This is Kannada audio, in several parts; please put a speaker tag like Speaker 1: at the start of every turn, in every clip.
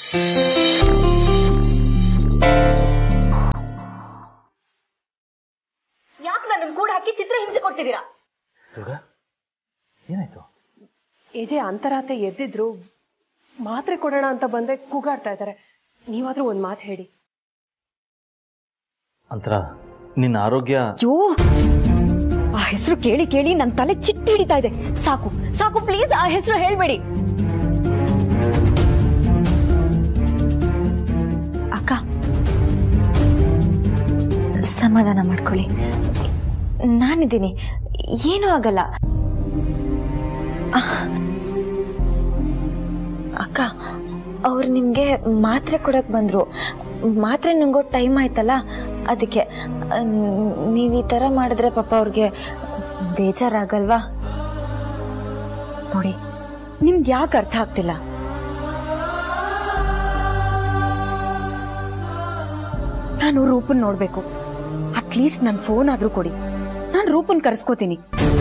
Speaker 1: ಯಾಕೆ ನನ್ನ ಕೂಡ ಹಾಕಿ ಚಿತ್ರ ಹಿಂಸೆ ಕೊಡ್ತಿದ್ದೀರಾ
Speaker 2: ದುರ್ಗಾ ಏನಾಯ್ತು
Speaker 3: ಎಜೆ ಅಂತರಾತೆ ಎದ್ದಿದ್ರು ಮಾತ್ರೆ ಕೊಡೋಣ ಅಂತ ಬಂದೆ ಕೂಗಾಡ್ತಾ ಇದ್ದಾರೆ ನೀವಾದ್ರೂ ಒಂದ್ ಮಾತು ಹೇಳಿ
Speaker 2: ಅಂತರ ನಿನ್ನ ಆರೋಗ್ಯ
Speaker 1: ಅಯ್ಯೋ ಆ ಹೆಸರು ಕೇಳಿ ಕೇಳಿ ನನ್ನ ತಲೆ ಚಿಟ್ಟಿ ಹಿಡಿತಾ ಇದೆ ಸಾಕು ಸಾಕು ಪ್ಲೀಸ್ ಆ ಹೆಸರು ಹೇಳ್ಬೇಡಿ ಅಕ್ಕ ಸಮಾಧಾನ ಮಾಡ್ಕೊಳ್ಳಿ ನಾನಿದ್ದೀನಿ ಏನೂ ಆಗಲ್ಲ ಅಹ್. ಅಕ್ಕ ಅವ್ರು ನಿಮ್ಗೆ ಮಾತ್ರೆ ಕೊಡಕ್ ಬಂದ್ರು ಮಾತ್ರೆ ನುಂಗೋ ಟೈಮ್ ಆಯ್ತಲ್ಲ ಅದಕ್ಕೆ ನೀವ್ ಈ ತರ ಮಾಡಿದ್ರೆ ಪಾಪ ಅವ್ರಿಗೆ ಬೇಜಾರಾಗಲ್ವಾ ನೋಡಿ ನಿಮ್ಗೆ ಯಾಕೆ ಅರ್ಥ ಆಗ್ತಿಲ್ಲ ನಾನು ರೂಪನ್ ನೋಡ್ಬೇಕು ಅಟ್ಲೀಸ್ಟ್ ನನ್ ಫೋನ್ ಆದ್ರೂ ಕೊಡಿ ನಾನು ರೂಪನ್ ಕರ್ಸ್ಕೋತೀನಿ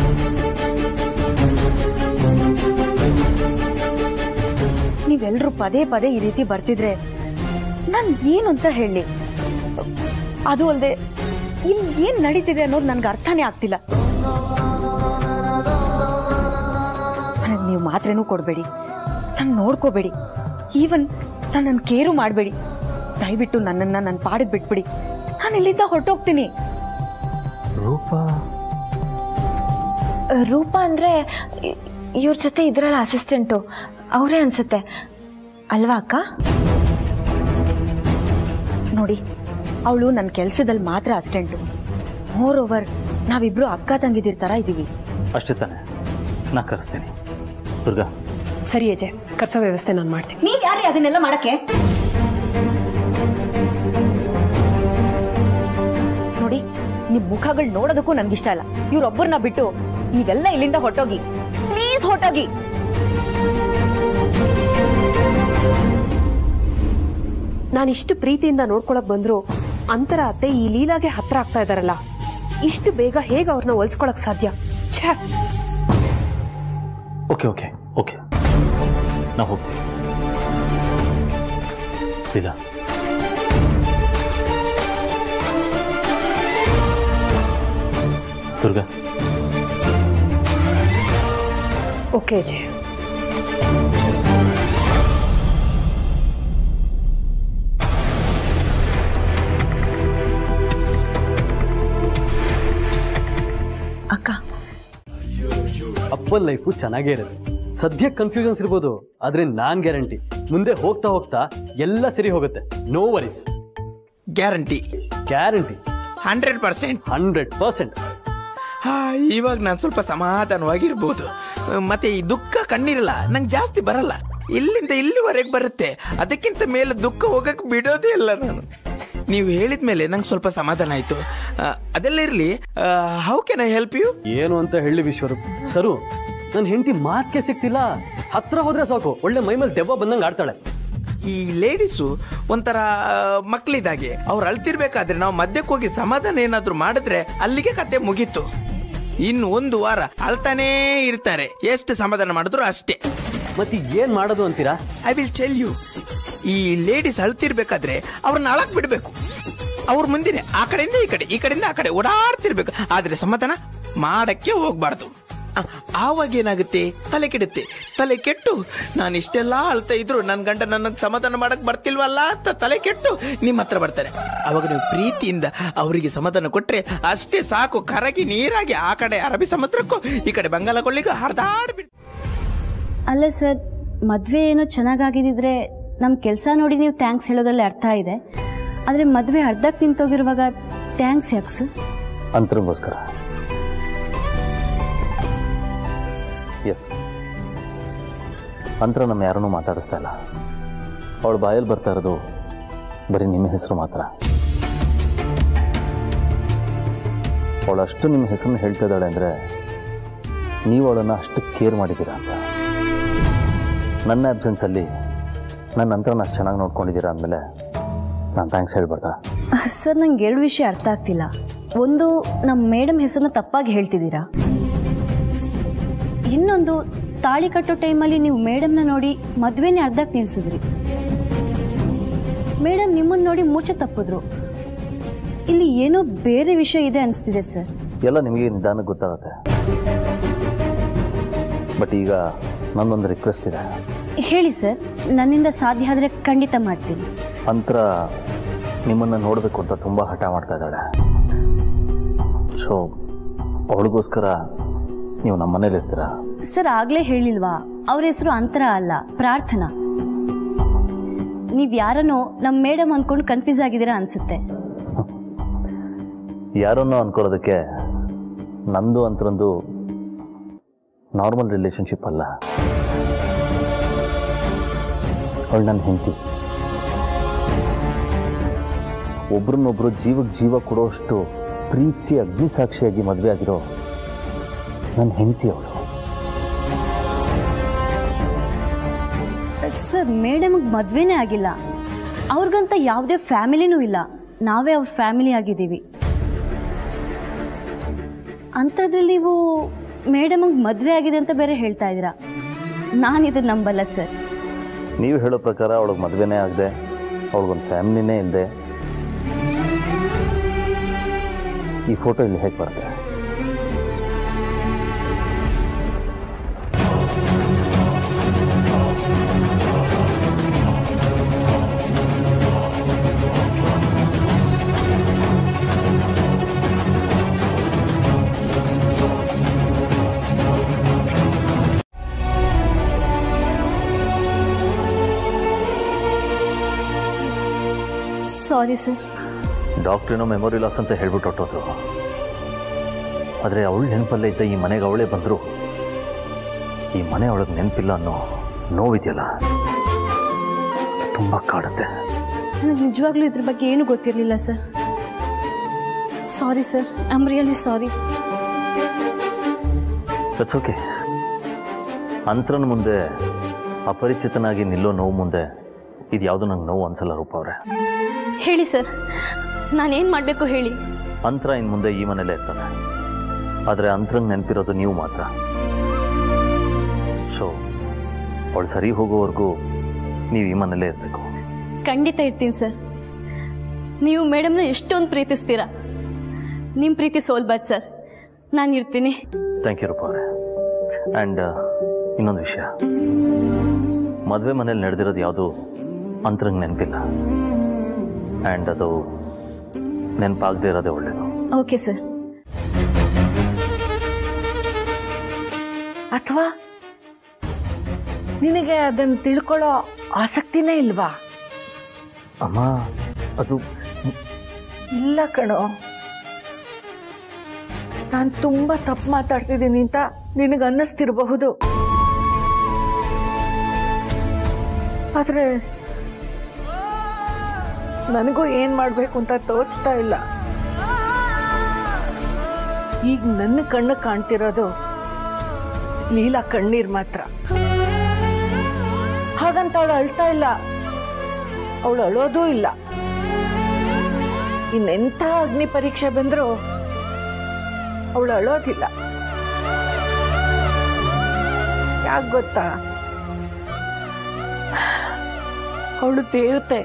Speaker 1: ನೀವೆಲ್ರೂ ಪದೇ ಪದೇ ಈ ರೀತಿ ಬರ್ತಿದ್ರೆ ನಾನ್ ಏನು ಅಂತ ಹೇಳಿ ಅದು ಅಲ್ಲದೆ ಇಲ್ಲಿ ಏನ್ ನಡೀತಿದೆ ಅನ್ನೋದು ನನ್ಗೆ ಅರ್ಥನೇ ಆಗ್ತಿಲ್ಲ ನನಗ್ ನೀವು ಮಾತ್ರೆನೂ ಕೊಡ್ಬೇಡಿ ನಾನು ನೋಡ್ಕೋಬೇಡಿ ಈವನ್ ನನ್ನನ್ನು ಕೇರು ಮಾಡಬೇಡಿ ದಯವಿಟ್ಟು ನನ್ನನ್ನ ನನ್ನ ಪಾಡಿಗೆ ಬಿಟ್ಬಿಡಿ ನಾನು ಇಲ್ಲಿಂದ ಹೊರಟೋಗ್ತೀನಿ
Speaker 2: ರೂಪ
Speaker 4: ರೂಪ ಅಂದ್ರೆ ಇವ್ರ ಜೊತೆ ಇದ್ರಲ್ಲ ಅಸಿಸ್ಟೆಂಟು ಅವರೇ ಅನ್ಸುತ್ತೆ ಅಲ್ವಾ ಅಕ್ಕ
Speaker 1: ನೋಡಿ ಅವಳು ನನ್ನ ಕೆಲಸದಲ್ಲಿ ಮಾತ್ರ ಅಸ್ಟೆಂಟು ಮೋರ್ ಓವರ್ ನಾವಿಬ್ರು ಅಕ್ಕ ತಂಗಿದಿರ್ ತರ ಇದೀವಿ
Speaker 2: ಅಷ್ಟೇ ತಾನೆ ನಾ ಕರೆಸ್ತೀನಿ ದುರ್ಗಾ
Speaker 3: ಸರಿ ಅಜಯ್ ಕರ್ಸೋ ವ್ಯವಸ್ಥೆ ನಾನು ಮಾಡ್ತೀನಿ
Speaker 1: ನೀವ್ ಯಾರೇ ಅದನ್ನೆಲ್ಲ ಮಾಡಕ್ಕೆ ನೋಡಿ ನಿಮ್ ಮುಖಗಳು ನೋಡೋದಕ್ಕೂ ನನ್ಗಿಷ್ಟ ಇಲ್ಲ ಇವ್ರೊಬ್ಬರನ್ನ ಬಿಟ್ಟು ನೀವೆಲ್ಲ ಇಲ್ಲಿಂದ ಹೊಟ್ಟೋಗಿ ಪ್ಲೀಸ್ ಹೊಟ್ಟೋಗಿ
Speaker 3: ನಾನು ಇಷ್ಟು ಪ್ರೀತಿಯಿಂದ ನೋಡ್ಕೊಳಕ್ ಬಂದ್ರು ಅಂತರ ಅತ್ತೆ ಈ ಲೀಲಾಗೆ ಹತ್ರ ಆಗ್ತಾ ಇದಾರಲ್ಲ ಇಷ್ಟು ಬೇಗ ಹೇಗೆ ಅವ್ರನ್ನ ಹೊಲ್ಸ್ಕೊಳಕ್ ಸಾಧ್ಯ ಛೇ
Speaker 2: ಓಕೆ ಓಕೆ ಓಕೆ ನಾ ಹೋಗ್ತೀನಿ ಇಲ್ಲ ದುರ್ಗಾ
Speaker 3: ಓಕೆ ಅಜಯ್
Speaker 1: ಅಕ್ಕ
Speaker 5: ಅಪ್ಪಲ್ ಲೈಫು ಚೆನ್ನಾಗೇ ಇರುತ್ತೆ ಸದ್ಯಕ್ಕೆ ಕನ್ಫ್ಯೂಷನ್ಸ್ ಇರ್ಬೋದು ಆದ್ರೆ ನಾನ್ ಗ್ಯಾರಂಟಿ ಮುಂದೆ ಹೋಗ್ತಾ ಹೋಗ್ತಾ ಎಲ್ಲ ಸರಿ ಹೋಗುತ್ತೆ no worries
Speaker 6: guarantee
Speaker 5: guarantee
Speaker 6: hundred percent
Speaker 5: hundred percent
Speaker 6: ಹಾ ಇವಾಗ ನಾನು ಸ್ವಲ್ಪ ಸಮಾಧಾನವಾಗಿರ್ಬೋದು ಮತ್ತೆ ಈ ದುಃಖ ಕಣ್ಣಿರಲ್ಲ ನಂಗೆ ಜಾಸ್ತಿ ಬರಲ್ಲ ಇಲ್ಲಿಂದ ಇಲ್ಲಿವರೆಗೆ ಬರುತ್ತೆ ಅದಕ್ಕಿಂತ ಮೇಲೆ ದುಃಖ ಹೋಗಕ್ ಬಿಡೋದೇ ಇಲ್ಲ ನಾನು ನೀವು ಹೇಳಿದ ಮೇಲೆ ನಂಗೆ ಸ್ವಲ್ಪ ಸಮಾಧಾನ ಆಯ್ತು ಆ, ಅದೆಲ್ಲ ಇರಲಿ how can I help you
Speaker 5: ಏನು ಅಂತ ಹೇಳಿ ವಿಶ್ವರೂಪ್ ಸರು ನನ್ನ ಹೆಂಡತಿ ಮಾತ್ಕೆ ಸಿಗ್ತಿಲ್ಲ ಹತ್ರ ಹೋದ್ರೆ ಸಾಕು ಒಳ್ಳೆ ಮೈ ಮೇಲೆ ದೆವ್ವ ಬಂದಂಗೆ ಆಡ್ತಾಳೆ
Speaker 6: ಈ ಲೇಡೀಸು ಒಂಥರ ಮಕ್ಕಳಿದಾಗೆ ಅವ್ರು ಅಳ್ತಿರ್ಬೇಕಾದ್ರೆ ನಾವು ಮಧ್ಯಕ್ಕೆ ಹೋಗಿ ಸಮಾಧಾನ ಏನಾದ್ರು ಮಾಡಿದ್ರೆ ಅಲ್ಲಿಗೆ ಕತೆ ಮುಗೀತು ಇನ್ನು ಒಂದು ವಾರ ಅಳ್ತಾನೇ ಇರ್ತಾರೆ ಎಷ್ಟು ಸಮಾಧಾನ ಮಾಡಿದ್ರು ಅಷ್ಟೇ
Speaker 5: ಮತ್ತೆ ಏನ್ ಮಾಡೋದು ಅಂತೀರಾ
Speaker 6: ಐ ವಿಲ್ ಟೆಲ್ ಯು ಈ ಲೇಡೀಸ್ ಅಳ್ತಿರ್ಬೇಕಾದ್ರೆ ಅವ್ರನ್ನ ಅಳಕ್ ಬಿಡ್ಬೇಕು ಅವ್ರ ಮುಂದಿನ ಆ ಕಡೆಯಿಂದ ಈ ಕಡೆ ಈ ಕಡೆಯಿಂದ ಆ ಕಡೆ ಓಡಾಡ್ತಿರ್ಬೇಕು ಆದ್ರೆ ಸಮಾಧಾನ ಮಾಡಕ್ಕೆ ಹೋಗ್ಬಾರ್ದು ಆ, ಆವಾಗ ಏನಾಗುತ್ತೆ ತಲೆ ಕೆಡುತ್ತೆ ತಲೆ ಕೆಟ್ಟು ನಾನು ಇಷ್ಟೆಲ್ಲ ಅಳ್ತಾ ಇದ್ರು ನನ್ನ ಗಂಡ ನನ್ನ ಸಮಾಧಾನ ಮಾಡಕ್ ಬರ್ತಿಲ್ವಲ್ಲ ಅಂತ ತಲೆ ಕೆಟ್ಟು ನಿಮ್ಮ ಹತ್ರ ಬರ್ತಾರೆ ಅವಾಗ ನೀವು ಪ್ರೀತಿಯಿಂದ ಅವರಿಗೆ ಸಮಾಧಾನ ಕೊಟ್ರೆ ಅಷ್ಟೇ ಸಾಕು ಕರಗಿ ನೀರಾಗಿ ಆ ಕಡೆ ಅರಬ್ಬಿ ಸಮುದ್ರಕ್ಕೂ ಈ ಕಡೆ ಬಂಗಾಳ ಕೊಳ್ಳಿಗೂ ಹರಿದಾಡ್ಬಿಡ್
Speaker 7: ಅಲ್ಲ ಸರ್ ಮದುವೆ ಏನೋ ಚೆನ್ನಾಗಾಗಿದ್ದಿದ್ರೆ ನಮ್ಮ ಕೆಲಸ ನೋಡಿ ನೀವು ಥ್ಯಾಂಕ್ಸ್ ಹೇಳೋದ್ರಲ್ಲಿ ಅರ್ಥ ಇದೆ ಆದರೆ ಮದುವೆ ಅರ್ಧಕ್ಕೆ ನಿಂತೋಗಿರುವಾಗ ಥ್ಯಾಂಕ್ಸ್ ಯಾಕೆ ಸರ್
Speaker 2: ಅಂತರಂಗೋಸ್ಕರ ಎಸ್ ಅಂತರ ನಮ್ಮ ಯಾರನ್ನೂ ಮಾತಾಡಿಸ್ತಾ ಇಲ್ಲ ಅವಳ ಬಾಯಲ್ಲಿ ಬರ್ತಾ ಇರೋದು ಬರೀ ನಿಮ್ಮ ಹೆಸರು ಮಾತ್ರ ಅವಳು ಅಷ್ಟು ನಿಮ್ಮ ಹೆಸರನ್ನ ಹೇಳ್ತಾ ಇದ್ದಾಳೆ ಅಂದರೆ ನೀವು ಅವಳನ್ನು ಅಷ್ಟು ಕೇರ್ ಮಾಡಿದ್ದೀರಾ ಅಂತ ನನ್ನ ಆಬ್ಸೆನ್ಸಲ್ಲಿ ನನ್ನ ನಂತರ ಅಷ್ಟು ಚೆನ್ನಾಗಿ ನೋಡ್ಕೊಂಡಿದ್ದೀರಾ ಅಂದಮೇಲೆ ನಾನು ಥ್ಯಾಂಕ್ಸ್ ಹೇಳ್ಬಾರ್ದಾ
Speaker 7: ಸರ್ ನಂಗೆ ಎರಡು ವಿಷಯ ಅರ್ಥ ಆಗ್ತಿಲ್ಲ ಒಂದು ನಮ್ಮ ಮೇಡಮ್ ಹೆಸರನ್ನ ತಪ್ಪಾಗಿ ಹೇಳ್ತಿದ್ದೀರಾ ಇನ್ನೊಂದು ತಾಳಿ ಕಟ್ಟೋ ಟೈಮಲ್ಲಿ ನೀವು ಮೇಡಮ್ನ ನೋಡಿ ಮದುವೆನೇ ಅರ್ಧಕ್ಕೆ ನಿಲ್ಸಿದ್ರಿ ಮೇಡಮ್ ನಿಮ್ಮನ್ನು ನೋಡಿ ಮೂಚೆ ತಪ್ಪಿದ್ರು ಇಲ್ಲಿ ಏನೋ ಬೇರೆ ವಿಷಯ ಇದೆ ಅನಿಸ್ತಿದೆ ಸರ್
Speaker 2: ಎಲ್ಲ ನಿಮಗೆ ನಿಧಾನಕ್ಕೆ ಗೊತ್ತಾಗುತ್ತೆ ಬಟ್ ಈಗ ನನ್ನೊಂದು ರಿಕ್ವೆಸ್ಟ್ ಇದೆ
Speaker 7: ಹೇಳಿ ಸರ್ ನನ್ನಿಂದ ಸಾಧ್ಯ ಆದರೆ ಖಂಡಿತ ಮಾಡ್ತೀನಿ
Speaker 2: ಅಂತರ ನಿಮ್ಮನ್ನು ನೋಡಬೇಕು ಅಂತ ತುಂಬ ಹಠ ಮಾಡ್ತಾ ಇದ್ದಾಳೆ ಸೊ ಅವಳಿಗೋಸ್ಕರ ನೀವು ನಮ್ಮ ಮನೇಲಿ ಇರ್ತೀರಾ
Speaker 7: ಸರ್ ಆಗ್ಲೇ ಹೇಳಿಲ್ವಾ ಅವ್ರ ಹೆಸರು ಅಂತರ ಅಲ್ಲ ಪ್ರಾರ್ಥನಾ ನೀವ್ ಯಾರನ್ನೋ ನಮ್ಮ ಮೇಡಮ್ ಅನ್ಕೊಂಡು ಕನ್ಫ್ಯೂಸ್ ಆಗಿದ್ದೀರಾ ಅನ್ಸುತ್ತೆ
Speaker 2: ಯಾರನ್ನೋ ಅನ್ಕೊಳ್ಳೋದಕ್ಕೆ ನಂದು ಅಂತರೊಂದು ನಾರ್ಮಲ್ ರಿಲೇಶನ್ಶಿಪ್ ಅಲ್ಲ ಅವಳು ನನ್ನ ಹೆಂಡತಿ ಒಬ್ರನ್ನೊಬ್ರು ಜೀವಕ್ಕೆ ಜೀವ ಕೊಡೋಷ್ಟು ಪ್ರೀತಿಸಿ ಅಗ್ನಿಸಾಕ್ಷಿಯಾಗಿ ಮದುವೆ ಆಗಿರೋ ನನ್ನ ಹೆಂಡತಿ ಅವಳು
Speaker 7: ಸರ್ ಮೇಡಮ್ಗೆ ಮದ್ವೆನೇ ಆಗಿಲ್ಲ ಅವ್ರಿಗಂತ ಯಾವುದೇ ಫ್ಯಾಮಿಲಿನೂ ಇಲ್ಲ ನಾವೇ ಅವ್ರ ಫ್ಯಾಮಿಲಿ ಆಗಿದ್ದೀವಿ ಅಂಥದ್ರಲ್ಲಿ ನೀವು ಮೇಡಮ್ಗೆ ಮದುವೆ ಆಗಿದೆ ಅಂತ ಬೇರೆ ಹೇಳ್ತಾ ಇದ್ದೀರಾ ನಾನಿದು ನಂಬಲ್ಲ ಸರ್
Speaker 2: ನೀವು ಹೇಳೋ ಪ್ರಕಾರ ಅವಳಿಗೆ ಮದುವೆನೇ ಆಗದೆ ಅವಳಿಗೊಂದು ಫ್ಯಾಮಿಲಿನೇ ಇಲ್ಲದೆ ಈ ಫೋಟೋ ಇಲ್ಲಿ ಹೇಗೆ ಬರುತ್ತೆ
Speaker 7: ಸಾರಿ ಸರ್
Speaker 2: ಡಾಕ್ಟ್ರೇನೋ ಮೆಮೊರಿ ಲಾಸ್ ಅಂತ ಹೇಳ್ಬಿಟ್ಟು ಹೊಟ್ಟೋದು ಆದರೆ ಅವಳು ನೆನಪಲ್ಲೇ ಇದ್ದ ಈ ಮನೆಗೆ ಅವಳೇ ಬಂದರು ಈ ಮನೆ ಒಳಗೆ ನೆನಪಿಲ್ಲ ಅನ್ನೋ ನೋವಿದೆಯಲ್ಲ ತುಂಬ ಕಾಡುತ್ತೆ
Speaker 7: ನನಗೆ ನಿಜವಾಗ್ಲೂ ಇದ್ರ ಬಗ್ಗೆ ಏನು ಗೊತ್ತಿರಲಿಲ್ಲ sir sorry sir I am really sorry
Speaker 2: that's okay ಅಂತರನ ಮುಂದೆ ಅಪರಿಚಿತನಾಗಿ ನಿಲ್ಲೋ ನೋವು ಮುಂದೆ ಇದು ಯಾವುದು ನಂಗೆ ನೋವು ಅನ್ಸಲ್ಲ ರೂಪ ಅವರೇ
Speaker 7: ಹೇಳಿ ಸರ್ ನಾನೇನು ಮಾಡಬೇಕು ಹೇಳಿ
Speaker 2: ಅಂತರ ಇನ್ನು ಮುಂದೆ ಈ ಮನೇಲೇ ಇರ್ತಾನೆ ಆದರೆ ಅಂತರಂಗ್ ನೆನಪಿರೋದು ನೀವು ಮಾತ್ರ ಸೊ ಅವಳು ಸರಿ ಹೋಗೋವರೆಗೂ ನೀವು ಈ ಮನೇಲೇ ಇರಬೇಕು
Speaker 7: ಖಂಡಿತ ಇರ್ತೀನಿ ಸರ್ ನೀವು ಮೇಡಮ್ನ ಎಷ್ಟೊಂದು ಪ್ರೀತಿಸ್ತೀರಾ ನಿಮ್ಮ ಪ್ರೀತಿ ಸೋಲ್ಬಾರ್ದು ಸರ್ ನಾನು ಇರ್ತೀನಿ
Speaker 2: ಥ್ಯಾಂಕ್ ಯು ರೂಪ ಅವರೇ ಆ್ಯಂಡ್ ಇನ್ನೊಂದು ವಿಷಯ ಮದುವೆ ಮನೇಲಿ ನಡೆದಿರೋದು ಯಾವುದು ಅಂತರಂಗ್ ನೆನಪಿಲ್ಲ ಆ್ಯಂಡ್ ಅದು ನೆನಪಾಗದೇ ಇರೋದೇ ಒಳ್ಳೆಯದು
Speaker 7: ಓಕೆ ಸರ್
Speaker 8: ಅಥವಾ ನಿನಗೆ ಅದನ್ನು ತಿಳ್ಕೊಳ್ಳೋ ಆಸಕ್ತಿನೇ ಇಲ್ವಾ
Speaker 2: ಅಮ್ಮ ಅದು
Speaker 8: ಇಲ್ಲ ಕಣೋ ನಾನು ತುಂಬಾ ತಪ್ಪು ಮಾತಾಡ್ತಿದ್ದೀನಿ ಅಂತ ನಿನಗೆ ಅನ್ನಿಸ್ತಿರಬಹುದು ಆದ್ರೆ ನನಗೂ ಏನ್ ಮಾಡ್ಬೇಕು ಅಂತ ತೋಚ್ತಾ ಇಲ್ಲ ಈಗ ನನ್ನ ಕಣ್ಣು ಕಾಣ್ತಿರೋದು ಲೀಲಾ ಕಣ್ಣೀರ್ ಮಾತ್ರ ಹಾಗಂತ ಅವಳು ಅಳ್ತಾ ಇಲ್ಲ ಅವಳು ಅಳೋದೂ ಇಲ್ಲ ಇನ್ನೆಂಥ ಅಗ್ನಿ ಪರೀಕ್ಷೆ ಬಂದ್ರು ಅವಳು ಅಳೋದಿಲ್ಲ ಯಾಕೆ ಗೊತ್ತಾ ಅವಳು ತೇರುತ್ತೆ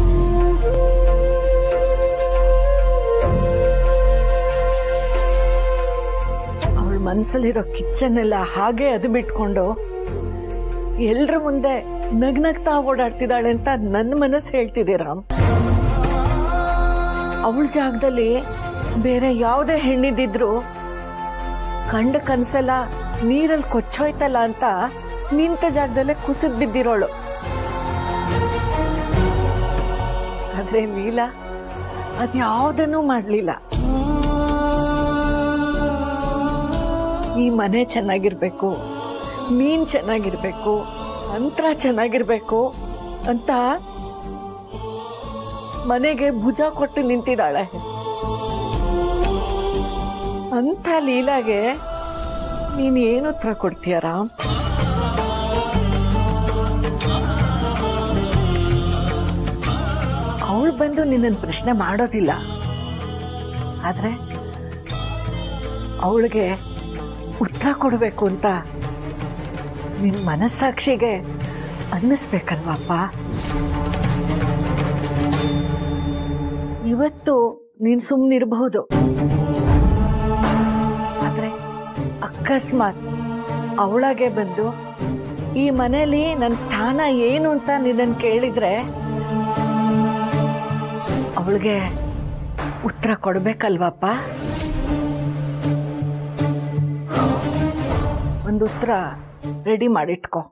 Speaker 8: ಅವಳ ಮನಸ್ಸಲ್ಲಿರೋ ಕಿಚ್ಚನ್ನೆಲ್ಲ ಹಾಗೆ ಅದು ಬಿಟ್ಕೊಂಡು ಎಲ್ರ ಮುಂದೆ ನಗ್ನಗ್ತಾ ಓಡಾಡ್ತಿದ್ದಾಳೆ ಅಂತ ನನ್ನ ಮನಸ್ಸು ಹೇಳ್ತಿದೆ ರಾಮ್ ಅವಳ ಜಾಗದಲ್ಲಿ ಬೇರೆ ಯಾವುದೇ ಹೆಣ್ಣಿದ್ದಿದ್ರು ಕಂಡ ಕನ್ಸಲ್ಲ ನೀರಲ್ಲಿ ಕೊಚ್ಚೋಯ್ತಲ್ಲ ಅಂತ ನಿಂತ ಜಾಗದಲ್ಲೇ ಕುಸಿದ್ ಬಿದ್ದಿರೋಳು ಆದ್ರೆ ಲೀಲಾ ಅದ್ಯಾವುದನ್ನೂ ಮಾಡ್ಲಿಲ್ಲ ಈ ಮನೆ ಚೆನ್ನಾಗಿರ್ಬೇಕು ಮೀನ್ ಚೆನ್ನಾಗಿರ್ಬೇಕು ಅಂತರ ಚೆನ್ನಾಗಿರ್ಬೇಕು ಅಂತ ಮನೆಗೆ ಭುಜ ಕೊಟ್ಟು ನಿಂತಿದ್ದಾಳೆ ಅಂತ ಲೀಲಾಗೆ ನೀನ್ ಏನು ಉತ್ತರ ಕೊಡ್ತೀಯ ರಾಮ್ ಅವಳು ಬಂದು ನಿನ್ನನ್ನು ಪ್ರಶ್ನೆ ಮಾಡೋದಿಲ್ಲ ಆದ್ರೆ ಅವಳಿಗೆ ಉತ್ತರ ಕೊಡಬೇಕು ಅಂತ ನಿನ್ ಮನಸ್ಸಾಕ್ಷಿಗೆ ಅನ್ನಿಸ್ಬೇಕಲ್ವಪ್ಪ ಇವತ್ತು ನೀನ್ ಸುಮ್ಮನಿರಬಹುದು ಆದ್ರೆ ಅಕಸ್ಮಾತ್ ಅವಳಾಗೆ ಬಂದು ಈ ಮನೇಲಿ ನನ್ನ ಸ್ಥಾನ ಏನು ಅಂತ ನಿನ್ನನ್ ಕೇಳಿದ್ರೆ ಅವಳಿಗೆ ಉತ್ತರ ಕೊಡ್ಬೇಕಲ್ವಪ್ಪ ಒಂದು ಉತ್ತರ ರೆಡಿ ಮಾಡಿಟ್ಕೋ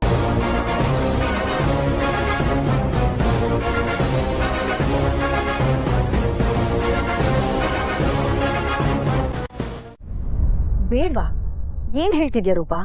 Speaker 7: ಬೇಡ್ವಾ ಏನ್ ಹೇಳ್ತಿದ್ಯಾ ರೂಪಾ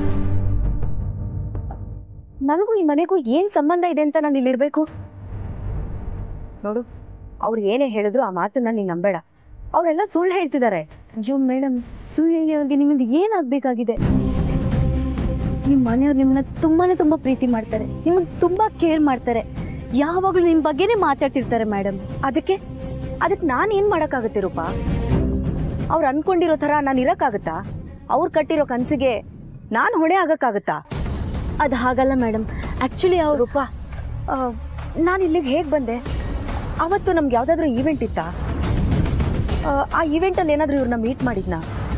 Speaker 7: ನನಗೂ ಈ ಮನೆಗೂ ಏನ್ ಸಂಬಂಧ ಇದೆ ಅಂತ ನಾನು ಇಲ್ಲಿರ್ಬೇಕು ನೋಡು ಅವ್ರು ಏನೇ ಹೇಳಿದ್ರು ಆ ಮಾತನ್ನ ನೀನ್ ನಂಬೇಡ ಅವರೆಲ್ಲ ಸುಳ್ಳು ಹೇಳ್ತಿದ್ದಾರೆ ಅಯ್ಯೋ ಮೇಡಮ್ ಸುಳ್ಳು ಹೇಳಿ ಅವ್ರಿಗೆ ನಿಮ್ಮಿಂದ ಏನಾಗ್ಬೇಕಾಗಿದೆ ನಿಮ್ ಮನೆಯವ್ರು ನಿಮ್ಮನ್ನ ತುಂಬಾನೇ ತುಂಬಾ ಪ್ರೀತಿ ಮಾಡ್ತಾರೆ ನಿಮ್ಮನ್ನ ತುಂಬಾ ಕೇರ್ ಮಾಡ್ತಾರೆ ಯಾವಾಗ್ಲೂ ನಿಮ್ ಬಗ್ಗೆನೇ ಮಾತಾಡ್ತಿರ್ತಾರೆ ಮೇಡಮ್ ಅದಕ್ಕೆ ಅದಕ್ಕೆ ನಾನ್ ಏನ್ ಮಾಡಕ್ಕಾಗತ್ತೆ ರೂಪಾ ಅವ್ರು ಅನ್ಕೊಂಡಿರೋ ತರ ನಾನು ಇರಕ್ಕಾಗತ್ತಾ ಅವ್ರು ಕಟ್ಟಿರೋ ಕನ್ಸಿಗೆ ನಾನು ಹೊಣೆ ಆಗಕ್ಕಾಗತ್ತಾ ಅದು ಹಾಗಲ್ಲ ಮೇಡಮ್ ಆಕ್ಚುಲಿ ಅವ್ರಪ್ಪ ನಾನು ಇಲ್ಲಿಗೆ ಹೇಗೆ ಬಂದೆ ಅವತ್ತು ನಮ್ಗೆ ಯಾವ್ದಾದ್ರು ಈವೆಂಟ್ ಇತ್ತಾ ಆ, ಆ ಈವೆಂಟಲ್ಲಿ ಏನಾದರೂ ಇವ್ರನ್ನ ಮೀಟ್ ಮಾಡಿದ್ನಾ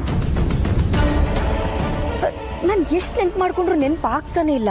Speaker 7: ನಾನು ಎಷ್ಟು ನೆನ್ಪು ಮಾಡ್ಕೊಂಡ್ರು ನೆನ್ಪು ಆಗ್ತಾನೆ ಇಲ್ಲ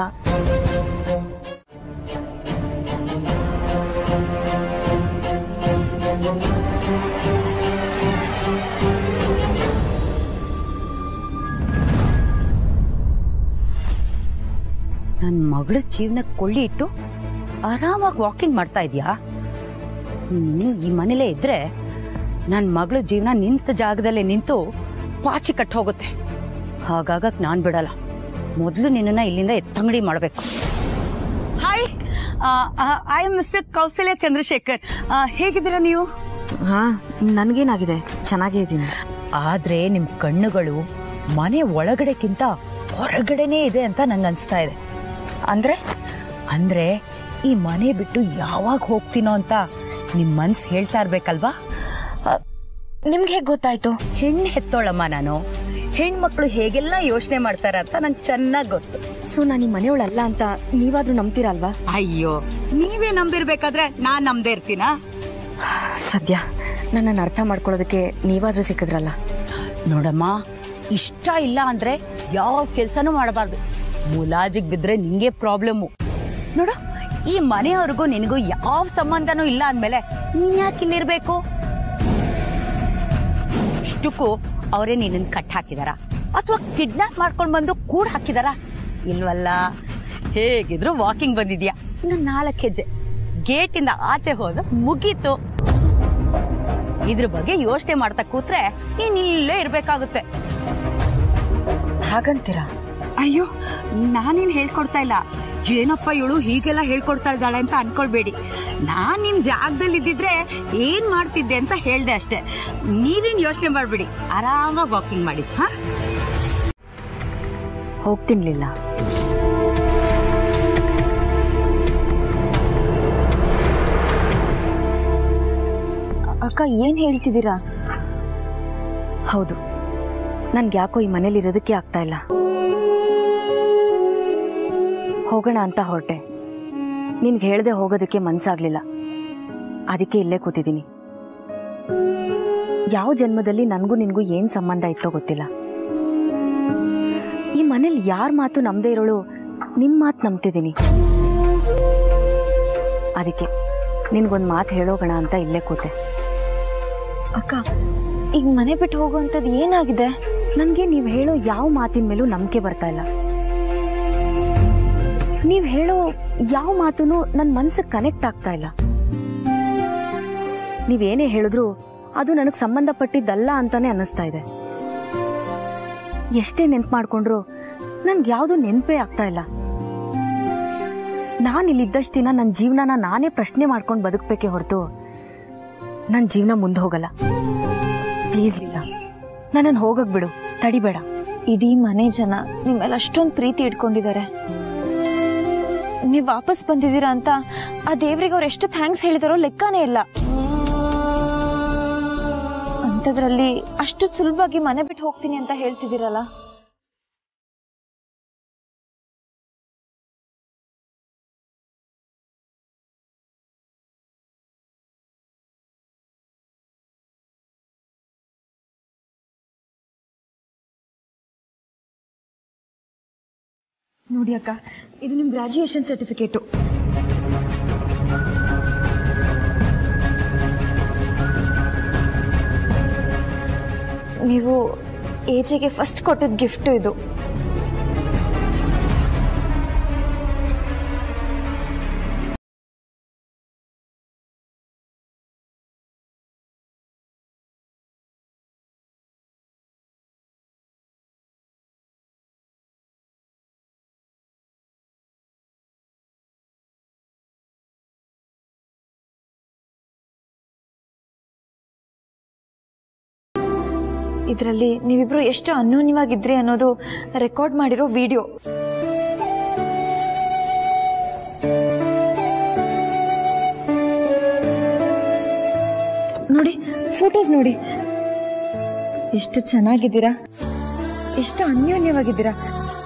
Speaker 9: ನನ್ನ ಮಗಳ ಜೀವನಕ್ಕೆ ಕೊಳ್ಳಿ ಇಟ್ಟು ಆರಾಮಾಗಿ ವಾಕಿಂಗ್ ಮಾಡ್ತಾ ಇದೀಯಾ ನೀನು ಈ ಮನೇಲೇ ಇದ್ರೆ ನನ್ನ ಮಗಳ ಜೀವನ ನಿಂತ ಜಾಗದಲ್ಲೇ ನಿಂತು ಪಾಚಿ ಕಟ್ ಹೋಗುತ್ತೆ ಹಾಗಾಗಕ್ ನಾನ್ ಬಿಡಲ್ಲ ಮೊದಲು ನಿನ್ನನ್ನ ಇಲ್ಲಿಂದ ಎತ್ತಂಗಡಿ ಮಾಡ್ಬೇಕು hi I am mister Kausalya Chandrashekhar ಆ, ಹೇಗಿದ್ದೀರಾ ನೀವು
Speaker 7: ಹಾ ನನ್ಗೇನಾಗಿದೆ ಚೆನ್ನಾಗೇ ಇದ್ದೀನಿ
Speaker 9: ಆದ್ರೆ ನಿಮ್ ಕಣ್ಣುಗಳು ಮನೆ ಒಳಗಡೆಕ್ಕಿಂತ ಹೊರಗಡೆನೇ ಇದೆ ಅಂತ ನಂಗೆ ಅನ್ಸ್ತಾ ಇದೆ ಅಂದ್ರೆ ಅಂದ್ರೆ ಈ ಮನೆ ಬಿಟ್ಟು ಯಾವಾಗ ಹೋಗ್ತೀನೋ ಅಂತ ನಿಮ್ ಮನ್ಸ್ ಹೇಳ್ತಾ ಇರ್ಬೇಕಲ್ವಾ
Speaker 7: ನಿಮ್ಗೆ ಹೇಗೆ ಗೊತ್ತಾಯ್ತು
Speaker 9: ಹೆಣ್ಣು ಹೆತ್ತೋಳಮ್ಮ ನಾನು ಹೆಣ್ಮಕ್ಳು ಹೇಗೆಲ್ಲ ಯೋಚನೆ ಮಾಡ್ತಾರೆ ಅಂತ ನಂಗೆ ಚೆನ್ನಾಗ್ ಗೊತ್ತು
Speaker 7: ಸೊ ನಾನು ಈ ಮನೆಯವಳಲ್ಲ ಅಂತ ನೀವಾದ್ರೂ ನಂಬ್ತೀರಲ್ವಾ
Speaker 9: ಅಯ್ಯೋ ನೀವೇ ನಂಬಿರ್ಬೇಕಾದ್ರೆ ನಾನ್ ನಂಬದೇ ಇರ್ತೀನಾ
Speaker 7: ಸದ್ಯ ನನ್ನನ್ನು ಅರ್ಥ ಮಾಡ್ಕೊಳ್ಳೋದಕ್ಕೆ ನೀವಾದ್ರೂ ಸಿಕ್ಕಿದ್ರಲ್ಲ
Speaker 9: ನೋಡಮ್ಮ ಇಷ್ಟ ಇಲ್ಲ ಅಂದ್ರೆ ಯಾವ ಕೆಲ್ಸನೂ ಮಾಡಬಾರ್ದು ಮುಲಾಜಿಗ್ ಬಿದ್ರೆ ನಿಂಗೆ ಪ್ರಾಬ್ಲಮ್ಮು ನೋಡು ಈ ಮನೆಯವ್ರಿಗೂ ನಿನಗೂ ಯಾವ ಸಂಬಂಧನೂ ಇಲ್ಲ ಅಂದ್ಮೇಲೆ ನೀನ್ ಯಾಕೆ ಇಲ್ಲಿರ್ಬೇಕು ಇಷ್ಟಕ್ಕೂ ಅವರೇ ನಿನ್ನ ಕಟ್ ಹಾಕಿದಾರ ಅಥವಾ ಕಿಡ್ನಾಪ್ ಮಾಡ್ಕೊಂಡ್ ಬಂದು ಕೂಡ ಹಾಕಿದಾರ ಇಲ್ವಲ್ಲ ಹೇಗಿದ್ರು ವಾಕಿಂಗ್ ಬಂದಿದ್ಯಾ ಇನ್ನು ನಾಲ್ಕು ಹೆಜ್ಜೆ ಗೇಟ್ ಇಂದ ಆಚೆ ಹೋದ ಮುಗೀತು ಇದ್ರ ಬಗ್ಗೆ ಯೋಚನೆ ಮಾಡ್ತಾ ಕೂತ್ರೆ ನೀನ್ ಇಲ್ಲೇ ಇರ್ಬೇಕಾಗುತ್ತೆ
Speaker 7: ಹಾಗಂತೀರಾ
Speaker 9: ಅಯ್ಯೋ ನಾನೇನ್ ಹೇಳ್ಕೊಡ್ತಾ ಇಲ್ಲ ಏನಪ್ಪ ಇವಳು ಹೀಗೆಲ್ಲ ಹೇಳ್ಕೊಡ್ತಾ ಇದ್ದಾಳೆ ಅಂತ ಅನ್ಕೊಳ್ಬೇಡಿ ನಾನ್ ನಿಮ್ ಜಾಗದಲ್ಲಿ ಇದ್ದಿದ್ರೆ ಏನ್ ಮಾಡ್ತಿದ್ದೆ ಅಂತ ಹೇಳ್ದೆ ಅಷ್ಟೇ ನೀವೇನ್ ಯೋಚನೆ ಮಾಡ್ಬೇಡಿ ಆರಾಮಾಗಿ ವಾಕಿಂಗ್ ಮಾಡಿ ಹಾ
Speaker 7: ಹೋಗ್ತಿನ್ಲಿಲ್ಲ
Speaker 1: ಅಕ್ಕ ಏನ್ ಹೇಳ್ತಿದ್ದೀರಾ
Speaker 7: ಹೌದು ನನ್ಗೆ ಯಾಕೋ ಈ ಮನೇಲಿ ಇರೋದಕ್ಕೆ ಆಗ್ತಾ ಇಲ್ಲ ಹೋಗೋಣ ಅಂತ ಹೊರಟೆ ನಿನ್ಗೆ ಹೇಳ್ದೆ ಹೋಗೋದಕ್ಕೆ ಮನ್ಸಾಗ್ಲಿಲ್ಲ ಅದಕ್ಕೆ ಇಲ್ಲೇ ಕೂತಿದ್ದೀನಿ ಯಾವ ಜನ್ಮದಲ್ಲಿ ನನಗೂ ನಿನ್ಗೂ ಏನ್ ಸಂಬಂಧ ಇತ್ತೋ ಗೊತ್ತಿಲ್ಲ ಈ ಮನೇಲಿ ಯಾರ ಮಾತು ನಂಬದೇ ಇರೋಳು ನಿನ್ ಮಾತು ನಂಬ್ತಿದ್ದೀನಿ ಅದಕ್ಕೆ ನಿನ್ಗೊಂದ್ ಮಾತು ಹೇಳೋಗೋಣ ಅಂತ ಇಲ್ಲೇ ಕೂತೆ
Speaker 1: ಅಕ್ಕ ಈಗ ಮನೆ ಬಿಟ್ಟು ಹೋಗುವಂಥದ್ದು ಏನಾಗಿದೆ
Speaker 7: ನನ್ಗೆ ನೀವ್ ಹೇಳೋ ಯಾವ ಮಾತಿನ ಮೇಲೂ ನಂಬಿಕೆ ಬರ್ತಾ ಇಲ್ಲ ನೀವ್ ಹೇಳೋ ಯಾವ ಮಾತುನು ನನ್ ಮನ್ಸಿಗೆ ಕನೆಕ್ಟ್ ಆಗ್ತಾ ಇಲ್ಲ ನೀವೇನೇ ಹೇಳಿದ್ರು ಅದು ನನಗ್ ಸಂಬಂಧಪಟ್ಟಿದ್ದಲ್ಲ ಅಂತಾನೆ ಅನ್ನಿಸ್ತಾ ಇದೆ ಎಷ್ಟೇ ನೆನ್ಪು ಮಾಡ್ಕೊಂಡ್ರು ನನ್ಗೆ ಯಾವ್ದು ನೆನ್ಪೇ ಆಗ್ತಾ ಇಲ್ಲ ನಾನು ಇಲ್ಲಿದ್ದಷ್ಟು ದಿನ ನನ್ನ ಜೀವನನ ನಾನೇ ಪ್ರಶ್ನೆ ಮಾಡ್ಕೊಂಡು ಬದುಕ್ಬೇಕೇ ಹೊರತು ನನ್ನ ಜೀವನ ಮುಂದೆ ಹೋಗಲ್ಲ ಪ್ಲೀಸ್ ಇಲ್ಲ ನನ್ನನ್ನು ಹೋಗಕ್ ಬಿಡು ತಡಿಬೇಡ
Speaker 1: ಇಡೀ ಮನೆ ಜನ ನಿಮ್ಮೆಲ್ಲ ಅಷ್ಟೊಂದು ಪ್ರೀತಿ ಇಟ್ಕೊಂಡಿದ್ದಾರೆ ನೀವ್ ವಾಪಸ್ ಬಂದಿದ್ದೀರಾ ಅಂತ ಆ ದೇವ್ರಿಗೆ ಅವ್ರು ಎಷ್ಟು ಥ್ಯಾಂಕ್ಸ್ ಹೇಳಿದಾರೋ ಲೆಕ್ಕನೇ ಇಲ್ಲ ಅಂಥದ್ರಲ್ಲಿ ಅಷ್ಟು ಸುಲಭವಾಗಿ ಮನೆ ಬಿಟ್ಟು ಹೋಗ್ತೀನಿ ಅಂತ ಹೇಳ್ತಿದ್ದೀರಲ್ಲ ನೋಡಿ ಅಕ್ಕ ಇದು ನಿಮ್ಮ ಗ್ರಾಜ್ಯುಯೇಷನ್ ಸರ್ಟಿಫಿಕೇಟು ನೀವು ಏಜಿಗೆ ಫಸ್ಟ್ ಕೊಟ್ಟಿದ್ದ ಗಿಫ್ಟ್ ಇದು ಇದರಲ್ಲಿ ನೀವಿಬ್ರು ಎಷ್ಟು ಅನ್ಯೋನ್ಯವಾಗಿದ್ರಿ ಅನ್ನೋದು ರೆಕಾರ್ಡ್ ಮಾಡಿರೋ ವಿಡಿಯೋ ನೋಡಿ ಫೋಟೋಸ್ ನೋಡಿ ಎಷ್ಟು ಚೆನ್ನಾಗಿದ್ದೀರಾ ಎಷ್ಟು ಅನ್ಯೋನ್ಯವಾಗಿದ್ದೀರಾ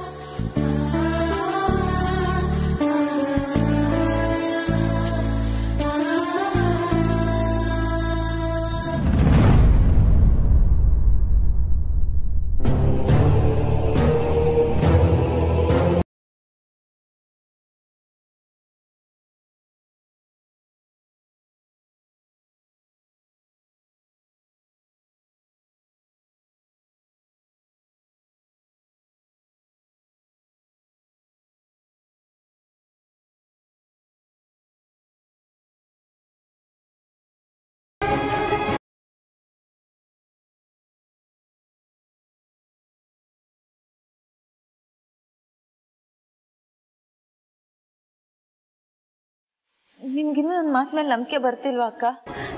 Speaker 1: ನಿಮ್ಗಿನ್ನೂ ನನ್ನ ಮಾತು ಮೇಲೆ ನಂಬಿಕೆ ಬರ್ತಿಲ್ವಾ ಅಕ್ಕ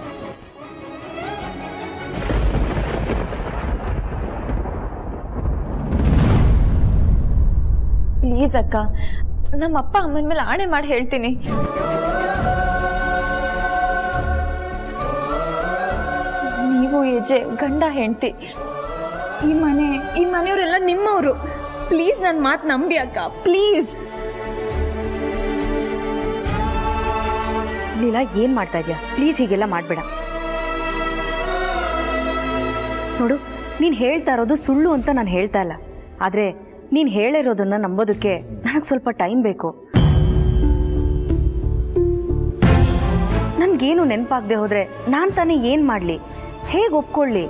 Speaker 1: ಪ್ಲೀಸ್ ಅಕ್ಕ ನಮ್ಮ ಅಪ್ಪ ಅಮ್ಮನ ಮೇಲೆ ಆಣೆ ಮಾಡಿ ಹೇಳ್ತೀನಿ ನೀವು ಏಜೆ ಗಂಡ ಹೆಂಡತಿ ಈ ಮನೆ ಈ ಮನೆಯವರೆಲ್ಲ ನಿಮ್ಮವರು ಪ್ಲೀಸ್ ನನ್ನ ಮಾತು ನಂಬಿ ಅಕ್ಕ ಪ್ಲೀಸ್
Speaker 7: ಲೀಲಾ ಏನ್ ಮಾಡ್ತಾ ಇದ್ಯಾ ಪ್ಲೀಸ್ ಹೀಗೆಲ್ಲ ಮಾಡ್ಬೇಡ ನೋಡು ನೀನ್ ಹೇಳ್ತಾ ಇರೋದು ಸುಳ್ಳು ಅಂತ ನಾನು ಹೇಳ್ತಾ ಇಲ್ಲ ಆದ್ರೆ ನೀನ್ ಹೇಳಿರೋದನ್ನ ನಂಬೋದಕ್ಕೆ ನನಗೆ ಸ್ವಲ್ಪ ಟೈಮ್ ಬೇಕು ನನ್ಗೇನು ನೆನಪಾಗದೆ ಹೋದ್ರೆ ನಾನ್ ತಾನೇ ಏನ್ ಮಾಡ್ಲಿ ಹೇಗ್ ಒಪ್ಕೊಳ್ಳಿ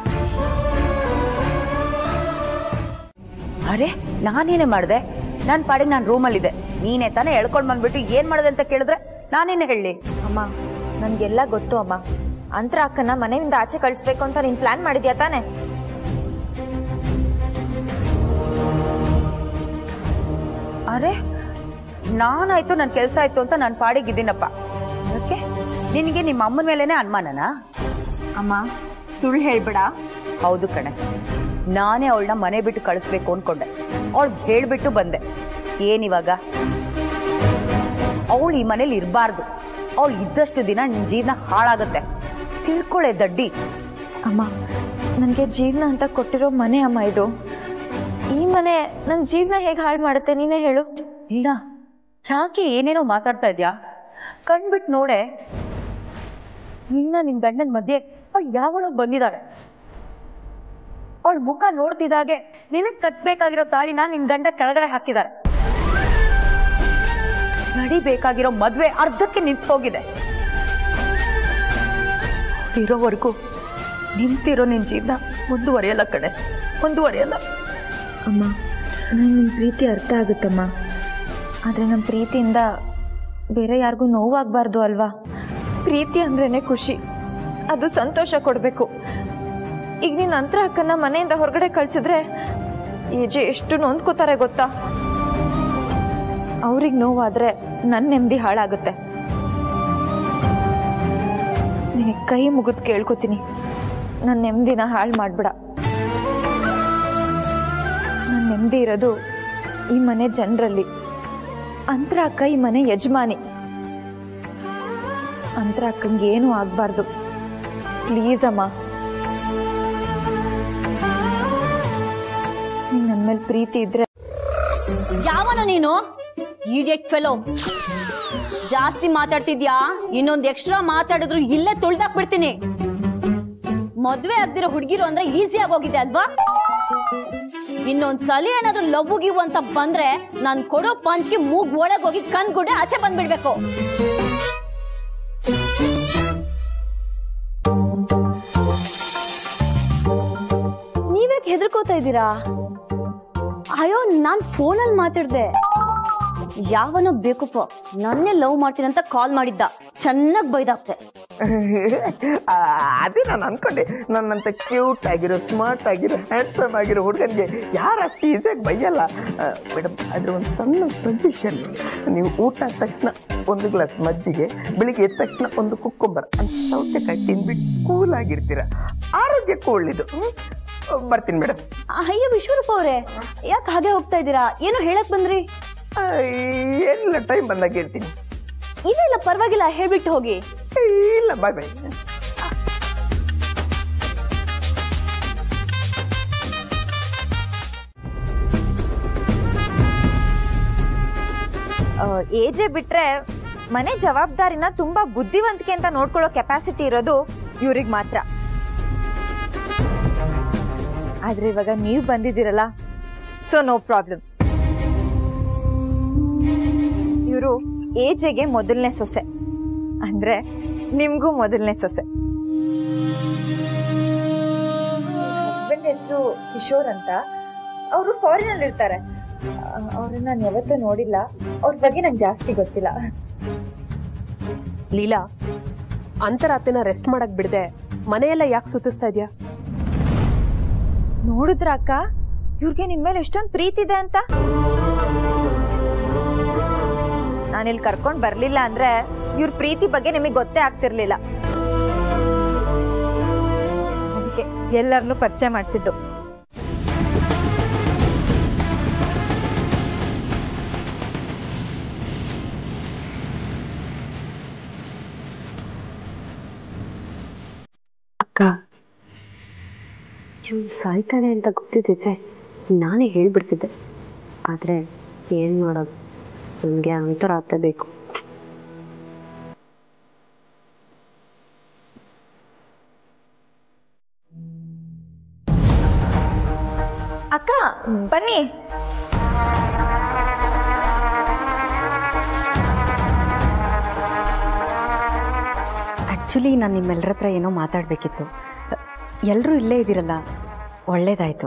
Speaker 9: ಅರೆ ನಾನೇನೆ ಮಾಡ್ದೆ ನನ್ ಪಾಡಿಗೆ ನಾನು ರೂಮಲ್ಲಿದೆ ನೀನೇ ತಾನೇ ಎಳ್ಕೊಂಡ್ ಬಂದ್ಬಿಟ್ಟು ಏನ್ ಮಾಡ್ದೆ ಅಂತ ಕೇಳಿದ್ರೆ ನಾನೇನೆ ಹೇಳಿ
Speaker 1: ಅಮ್ಮ ನನ್ಗೆಲ್ಲ ಗೊತ್ತು ಅಮ್ಮ ಅಂತರ ಅಕ್ಕನ ಮನೆಯಿಂದ ಆಚೆ ಕಳಿಸ್ಬೇಕು ಅಂತ ನೀನ್ ಪ್ಲಾನ್ ಮಾಡಿದ್ಯಾ ತಾನೆ
Speaker 9: ಅರೆ ನಾನಾಯ್ತು ನನ್ ಕೆಲ್ಸ ಆಯ್ತು ಅಂತ ನನ್ ಪಾಡಿಗಿದ್ದೀನಪ್ಪ ಅದಕ್ಕೆ ನಿನಗೆ ನಿಮ್ಮ ಅಮ್ಮನ ಮೇಲೇನೆ ಅನುಮಾನನಾ
Speaker 1: ಅಮ್ಮ ಸುಳ್ಳು ಹೇಳ್ಬೇಡ
Speaker 9: ಹೌದು ಕಣೆ ನಾನೇ ಅವಳನ್ನ ಮನೆ ಬಿಟ್ಟು ಕಳಿಸ್ಬೇಕು ಅನ್ಕೊಂಡೆ ಅವಳಿಗೆ ಹೇಳ್ಬಿಟ್ಟು ಬಂದೆ ಏನಿವಾಗ ಅವಳು ಈ ಮನೇಲಿ ಇರಬಾರ್ದು ಅವಳು ಇದ್ದಷ್ಟು ದಿನ ನಿನ್ ಜೀವನ ಹಾಳಾಗತ್ತೆ ತಿಳ್ಕೊಳೆ ದಡ್ಡಿ
Speaker 1: ಅಮ್ಮ ನನಗೆ ಜೀವನ ಅಂತ ಕೊಟ್ಟಿರೋ ಮನೆ ಅಮ್ಮ ಇದು ಈ ಮನೆ ನನ್ನ ಜೀವನ ಹೇಗೆ ಹಾಳು ಮಾಡುತ್ತೆ ನೀನೇ ಹೇಳು
Speaker 9: ಇಲ್ಲ ಯಾಕೆ ಏನೇನೋ ಮಾತಾಡ್ತಾ ಇದ್ಯಾ ಕಣ್ಬಿಟ್ಟು ನೋಡೆ ನಿನ್ನ ನಿನ್ ಗಂಡನ ಮಧ್ಯೆ ಅವಳು ಯಾವಳೋ ಬಂದಿದ್ದಾಳೆ ಅವಳ ಮುಖ ನೋಡ್ತಿದ್ದಾಗೆ ನಿನಗ್ ಕಟ್ಬೇಕಾಗಿರೋ ತಾಳಿನ ನಿನ್ ಗಂಡ ಕೆಳಗಡೆ ಹಾಕಿದ್ದಾರೆ ನಡಿಬೇಕಾಗಿರೋ ಮದ್ವೆ ಅರ್ಧಕ್ಕೆ ನಿಂತು ಹೋಗಿದೆ ಇರೋವರೆಗೂ ನಿಂತಿರೋ ನಿನ್ ಜೀವನ ಮುಂದುವರಿಯಲ್ಲ ಕಡೆ ಮುಂದುವರಿಯಲ್ಲ
Speaker 1: ಅಮ್ಮ ನಂಗೆ ನಿಮ್ಮ ಪ್ರೀತಿ ಅರ್ಥ ಆಗುತ್ತಮ್ಮ ಆದರೆ ನಮ್ಮ ಪ್ರೀತಿಯಿಂದ ಬೇರೆ ಯಾರಿಗೂ ನೋವಾಗಬಾರ್ದು ಅಲ್ವಾ ಪ್ರೀತಿ ಅಂದ್ರೇನೆ ಖುಷಿ ಅದು ಸಂತೋಷ ಕೊಡಬೇಕು ಈಗ ನೀನು ಅಂತರ ಅಕ್ಕನ ಮನೆಯಿಂದ ಹೊರಗಡೆ ಕಳ್ಸಿದ್ರೆ ಏಜೆ ಎಷ್ಟು ನೊಂದ್ಕೋತಾರೆ ಗೊತ್ತಾ ಅವ್ರಿಗೆ ನೋವಾದ್ರೆ ನನ್ನ ನೆಮ್ಮದಿ ಹಾಳಾಗುತ್ತೆ ನಿನಗೆ ಕೈ ಮುಗಿದು ಕೇಳ್ಕೊತೀನಿ ನನ್ನ ನೆಮ್ಮದಿನ ಹಾಳು ಮಾಡ್ಬೇಡ ನನ್ನ ನೆಮ್ಮದಿ ಇರೋದು ಈ ಮನೆ ಜನರಲ್ಲಿ ಅಂತರ ಅಕ್ಕ ಈ ಮನೆ ಯಜಮಾನಿ ಅಂತರ ಅಕ್ಕಂಗೆ ಏನೂ ಆಗ್ಬಾರ್ದು ಪ್ಲೀಸ್ ಅಮ್ಮ ನಿಂಗೆ ನನ್ನ ಮೇಲೆ ಪ್ರೀತಿ ಇದ್ರೆ
Speaker 10: ಯಾವನ ನೀನು ಈಡಿಯಟ್ ಫೆಲೋ ಜಾಸ್ತಿ ಮಾತಾಡ್ತಿದ್ಯಾ ಇನ್ನೊಂದ್ ಎಕ್ಸ್ಟ್ರಾ ಮಾತಾಡಿದ್ರು ಇಲ್ಲೇ ತುಳ್ದಾಕ್ ಬಿಡ್ತೀನಿ ಮದ್ವೆ ಆಗ್ದಿರೋ ಹುಡುಗಿರು ಅಂದ್ರೆ ಈಸಿ ಆಗೋಗಿದೆ ಅಲ್ವಾ ಇನ್ನೊಂದ್ ಸಲ ಏನಾದ್ರು ಲವ್ ಗಿವ್ ಅಂತ ಬಂದ್ರೆ ನಾನ್ ಕೊಡೋ ಪಂಚ್ಗೆ ಮೂಗ್ ಒಳಗ್ ಹೋಗಿ ಕಣ್ ಗುಡ್ಡೆ ಆಚೆ ಬಂದ್ಬಿಡ್ಬೇಕು ನೀವ್ಯಾಕೆ ಹೆದರ್ಕೋತಾ ಇದ್ದೀರಾ ಅಯ್ಯೋ ನಾನ್ ಫೋನಲ್ಲಿ ಮಾತಾಡ್ದೆ ಯಾವನೋ ಬೇಕಪ್ಪ ನನ್ನೇ ಲವ್ ಮಾಡ್ತೀನಿ ಅಂತ ಕಾಲ್ ಮಾಡಿದ್ದ ಚೆನ್ನಾಗ್ ಬೈದಾಕ್ತೆ
Speaker 6: ಆ, ಅದೇ ನಾನು ಅನ್ಕೊಂಡೆ ನನ್ನಂತ ಕ್ಯೂಟ್ ಆಗಿರೋ ಸ್ಮಾರ್ಟ್ ಆಗಿರೋ ಹ್ಯಾಂಡ್ಸಮ್ ಆಗಿರೋ ಹುಡುಗನಿಗೆ ಯಾರು ಅಷ್ಟು ಈಸಿಯಾಗಿ ಬೈಯಲ್ಲ ಮೇಡಮ್ ಅದ್ರ ಒಂದು ಸಣ್ಣ ಸಜೆಷನ್ ನೀವು ಊಟ ಆದ ತಕ್ಷಣ ಒಂದು ಗ್ಲಾಸ್ ಮಜ್ಜಿಗೆ ಬೆಳಿಗ್ಗೆ ಎದ್ದ ತಕ್ಷಣ ಒಂದು ಕುಕ್ಕುಂಬರ ಅಂತ ಸೌತೆಕಾಯಿ ತಿಂದ್ಬಿಟ್ಟು ಕೂಲ್ ಆಗಿರ್ತೀರ ಆರೋಗ್ಯಕ್ಕೂ ಒಳ್ಳೇದು ಹ್ಮ್? ಬರ್ತೀನಿ ಮೇಡಮ್
Speaker 10: ಅಯ್ಯೋ ವಿಶ್ವರೂಪ ಅವ್ರೆ ಯಾಕೆ ಹಾಗೆ ಹೋಗ್ತಾ ಇದ್ದೀರಾ ಏನೋ ಹೇಳಕ್ ಬಂದ್ರಿ
Speaker 6: ಎಲ್ಲ ಟೈಮ್ ಬಂದಾಗ ಹೇಳ್ತೀನಿ
Speaker 10: ಇಲ್ಲ ಇಲ್ಲ ಪರವಾಗಿಲ್ಲ ಹೇಳ್ಬಿಟ್ಟು ಹೋಗಿ
Speaker 6: ಇಲ್ಲ ಬಾಯ್ ಬಾಯ್
Speaker 1: ಏಜೆ ಬಿಟ್ರೆ ಮನೆ ಜವಾಬ್ದಾರಿನ ತುಂಬಾ ಬುದ್ಧಿವಂತಿಕೆ ಅಂತ ನೋಡ್ಕೊಳ್ಳೋ ಕೆಪಾಸಿಟಿ ಇರೋದು ಇವ್ರಿಗೆ ಮಾತ್ರ ಆದ್ರೆ ಇವಾಗ ನೀವು ಬಂದಿದ್ದೀರಲ್ಲ ಸೊ ನೋ ಪ್ರಾಬ್ಲಮ್ ಇವರು ಏಜೆಗೆ ಮೊದಲನೇ ಸೊಸೆ ಅಂದ್ರೆ ನಿಮ್ಗೂ ಮೊದಲನೇ ಸೊಸೆ ಹಸ್ಬೆಂಡ್ ಹೆಸರು ಕಿಶೋರ್ ಅಂತ ಅವರು ಫಾರಿನ್ ಅಲ್ಲಿ ಇರ್ತಾರೆ ಅವ್ರನ್ನ ನಾನು ಯಾವತ್ತೂ ನೋಡಿಲ್ಲ ಅವ್ರ ಬಗ್ಗೆ ನಂಗೆ ಜಾಸ್ತಿ ಗೊತ್ತಿಲ್ಲ
Speaker 3: ಲೀಲಾ ಅಂತರಾತ್ರಿನ ರೆಸ್ಟ್ ಮಾಡಕ್ ಬಿಡದೆ ಮನೆಯೆಲ್ಲ ಯಾಕೆ ಸುತ್ತಿಸ್ತಾ ಇದ್ಯಾ
Speaker 1: ನೋಡಿದ್ರ ಅಕ್ಕ ಇವ್ರಿಗೆ ನಿಮ್ ಮೇಲೆ ಎಷ್ಟೊಂದು ಪ್ರೀತಿ ಇದೆ ಅಂತ ನಾನಿಲ್ಲಿ ಕರ್ಕೊಂಡ್ ಬರ್ಲಿಲ್ಲ ಅಂದ್ರೆ ಇವ್ರ ಪ್ರೀತಿ ಬಗ್ಗೆ ನಿಮಗೆ ಗೊತ್ತೇ ಆಗ್ತಿರ್ಲಿಲ್ಲ ಅದಕ್ಕೆ ಎಲ್ಲರನ್ನೂ ಪರಿಚಯ ಮಾಡಿಸಿದ್ದು
Speaker 3: ಅಕ್ಕ ಇವ್ನು ಸಾಯ್ತಾನೆ ಅಂತ ಗೊತ್ತಿದ್ದಿದ್ರೆ ನಾನೇ ಹೇಳ್ಬಿಡ್ತಿದ್ದೆ ಆದರೆ ಏನು ಮಾಡೋದು ನನಗೆ ಅಂತರಾತ ಬೇಕು
Speaker 1: ಅಕ್ಕ ಬನ್ನಿ
Speaker 7: ಆ್ಯಕ್ಚುಲಿ ನಾನು ನಿಮ್ಮೆಲ್ಲರ ಹತ್ರ ಏನೋ ಮಾತಾಡಬೇಕಿತ್ತು ಎಲ್ಲರೂ ಇಲ್ಲೇ ಇದ್ದೀರಲ್ಲ ಒಳ್ಳೇದಾಯ್ತು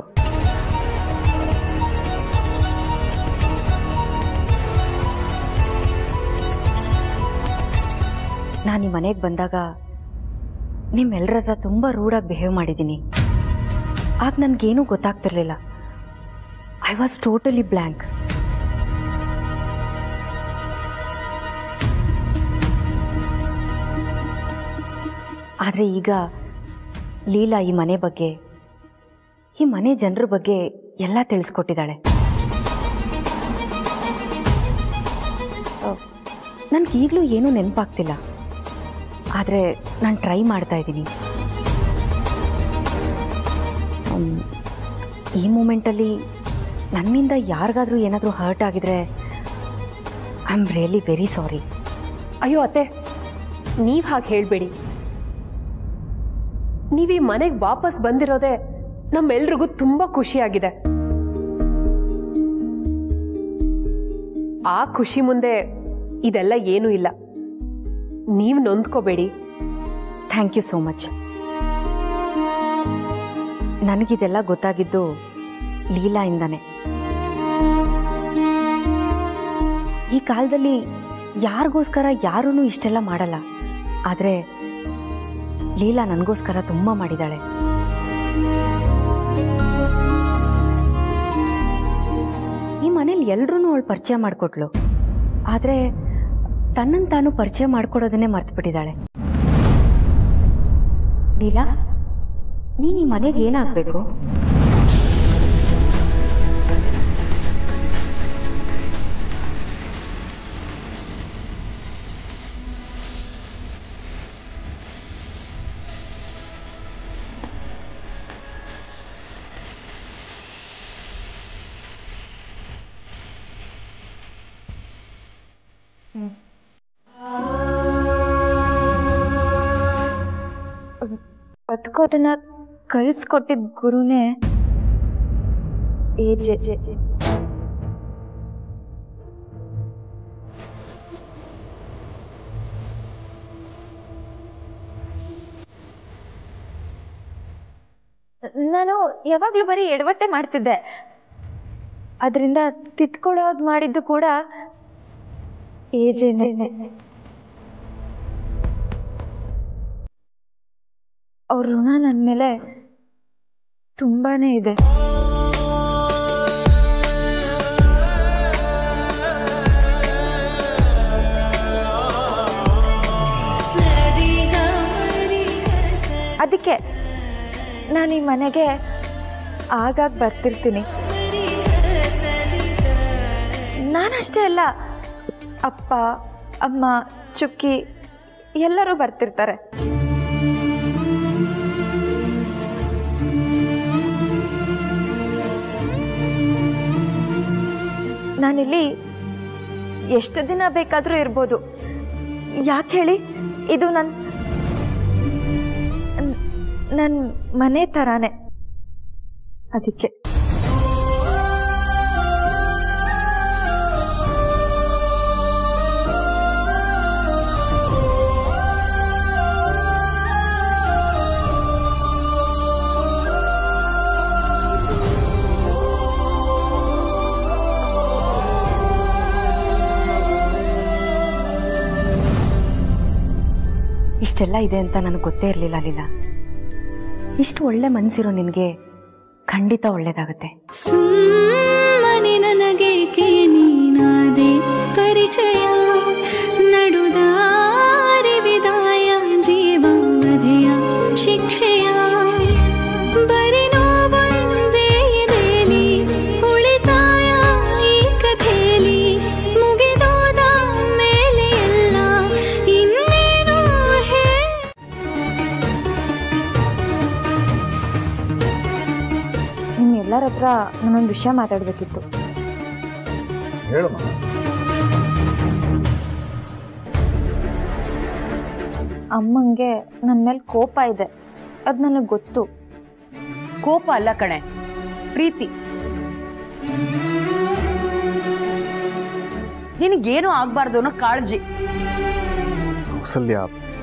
Speaker 7: ನಾನು ಈ ಮನೆಗೆ ಬಂದಾಗ ನಿಮ್ಮೆಲ್ಲರ ಹತ್ರ ತುಂಬ ರೂಡಾಗಿ ಬಿಹೇವ್ ಮಾಡಿದ್ದೀನಿ ಆಗ ನನಗೇನೂ ಗೊತ್ತಾಗ್ತಿರ್ಲಿಲ್ಲ ಐ ವಾಸ್ ಟೋಟಲಿ ಬ್ಲ್ಯಾಂಕ್ ಆದರೆ ಈಗ ಲೀಲಾ ಈ ಮನೆ ಬಗ್ಗೆ ಈ ಮನೆ ಜನರ ಬಗ್ಗೆ ಎಲ್ಲ ತಿಳಿಸ್ಕೊಟ್ಟಿದ್ದಾಳೆ ನನಗೆ ಈಗಲೂ ಏನೂ ನೆನಪಾಗ್ತಿಲ್ಲ ಆದರೆ ನಾನು ಟ್ರೈ ಮಾಡ್ತಾ ಇದ್ದೀನಿ ಅಮ್, ಈ ಮೂಮೆಂಟಲ್ಲಿ ನನ್ನಿಂದ ಯಾರಿಗಾದ್ರೂ ಏನಾದರೂ ಹರ್ಟ್ ಆಗಿದ್ರೆ I am really very sorry
Speaker 3: ಅಯ್ಯೋ ಅತ್ತೆ ನೀವ್ ಹಾಗೆ ಹೇಳ್ಬೇಡಿ ನೀವ್ ಈ ಮನೆಗೆ ವಾಪಸ್ ಬಂದಿರೋದೇ ನಮ್ಮೆಲ್ರಿಗೂ ತುಂಬಾ ಖುಷಿಯಾಗಿದೆ ಆ ಖುಷಿ ಮುಂದೆ ಇದೆಲ್ಲ ಏನೂ ಇಲ್ಲ ನೀವ್ ನೊಂದ್ಕೋಬೇಡಿ
Speaker 7: ಥ್ಯಾಂಕ್ ಯು ಸೋ ಮಚ್ ನನಗಿದೆಲ್ಲ ಗೊತ್ತಾಗಿದ್ದು ಲೀಲಾಯಿಂದಾನೆ ಈ ಕಾಲದಲ್ಲಿ ಯಾರಿಗೋಸ್ಕರ ಯಾರೂ ಇಷ್ಟೆಲ್ಲ ಮಾಡಲ್ಲ ಆದರೆ ಲೀಲಾ ನನಗೋಸ್ಕರ ತುಂಬ ಮಾಡಿದಾಳೆ ಈ ಮನೇಲಿ ಎಲ್ರೂ ಅವಳು ಪರಿಚಯ ಮಾಡಿಕೊಟ್ಲು ಆದರೆ ತನ್ನನ್ನು ತಾನು ಪರಿಚಯ ಮಾಡ್ಕೊಡೋದನ್ನೇ ಮರ್ತ್ಬಿಟ್ಟಿದ್ದಾಳೆ ಲೀಲಾ ನೀನ್ ಈ ಮನೆಗೆ ಏನಾಗ್ಬೇಕು
Speaker 1: ಬದುಕೋದನ್ನ ಕಳ್ಸ್ಕೊಟ್ಟಿದ್ ಗುರುನೇ ಏಜೆ ನಾನು ಯಾವಾಗ್ಲೂ ಬರೀ ಎಡವಟ್ಟೆ ಮಾಡ್ತಿದ್ದೆ ಅದರಿಂದ ತಿತ್ಕೊಳ್ಳೋದು ಮಾಡಿದ್ದು ಕೂಡ ಏಜೇನೆ ಅವ್ರ ಋಣ ನನ್ನ ಮೇಲೆ ತುಂಬಾನೇ ಇದೆ ಅದಕ್ಕೆ ನಾನು ಈ ಮನೆಗೆ ಆಗಾಗ ಬರ್ತಿರ್ತೀನಿ ನಾನಷ್ಟೇ ಅಲ್ಲ ಅಪ್ಪ ಅಮ್ಮ ಚುಕ್ಕಿ ಎಲ್ಲರೂ ಬರ್ತಿರ್ತಾರೆ ನಾನಿಲ್ಲಿ ಎಷ್ಟು ದಿನ ಬೇಕಾದರೂ ಇರ್ಬೋದು ಯಾಕೆ ಹೇಳಿ ಇದು ನನ್ನ ನನ್ನ ಮನೆ ಥರಾನೇ ಅದಕ್ಕೆ
Speaker 7: ಇಷ್ಟೆಲ್ಲ ಇದೆ ಅಂತ ನನಗೆ ಗೊತ್ತೇ ಇರಲಿಲ್ಲ ಲೀಲಾ ಇಷ್ಟು ಒಳ್ಳೆ ಮನಸ್ಸಿರೋ ನಿನಗೆ ಖಂಡಿತ ಒಳ್ಳೇದಾಗುತ್ತೆ
Speaker 11: ಸುಮ್ಮನೆ ನನಗೇಕೆ ನೀನಾದೆ ಪರಿಚಯ ನಡುದಾರಿ ವಿದಾಯ ಜೀವ ವಧೆಯ ಶಿಕ್ಷೆಯ ಬರಿ ನೋವೊಂದೇ ಎದೆಲಿ ಉಳಿತಾಯ ಈ ಕಥೆಲಿ ಮುಗಿದೋದ ಮೇಲೆ ಎಲ್ಲ ಇನ್ನೇನು ಹೇ
Speaker 1: ನಿಮ್ಮೆಲ್ಲರ ಹತ್ರ ನಾನೊಂದು ವಿಷಯ ಮಾತಾಡಬೇಕಿತ್ತು
Speaker 12: ಹೇಳಮ್ಮ
Speaker 1: ಅಮ್ಮಂಗೆ ನನ್ನ ಮೇಲೆ ಕೋಪ ಇದೆ ಅದು ನನಗೆ ಗೊತ್ತು
Speaker 9: ಕೋಪ ಅಲ್ಲ ಕಣೆ ಪ್ರೀತಿ ನಿನಗೇನು ಆಗ್ಬಾರ್ದು ಅನ್ನೋ ಕಾಳಜಿ
Speaker 12: ಕೌಸಲ್ಯ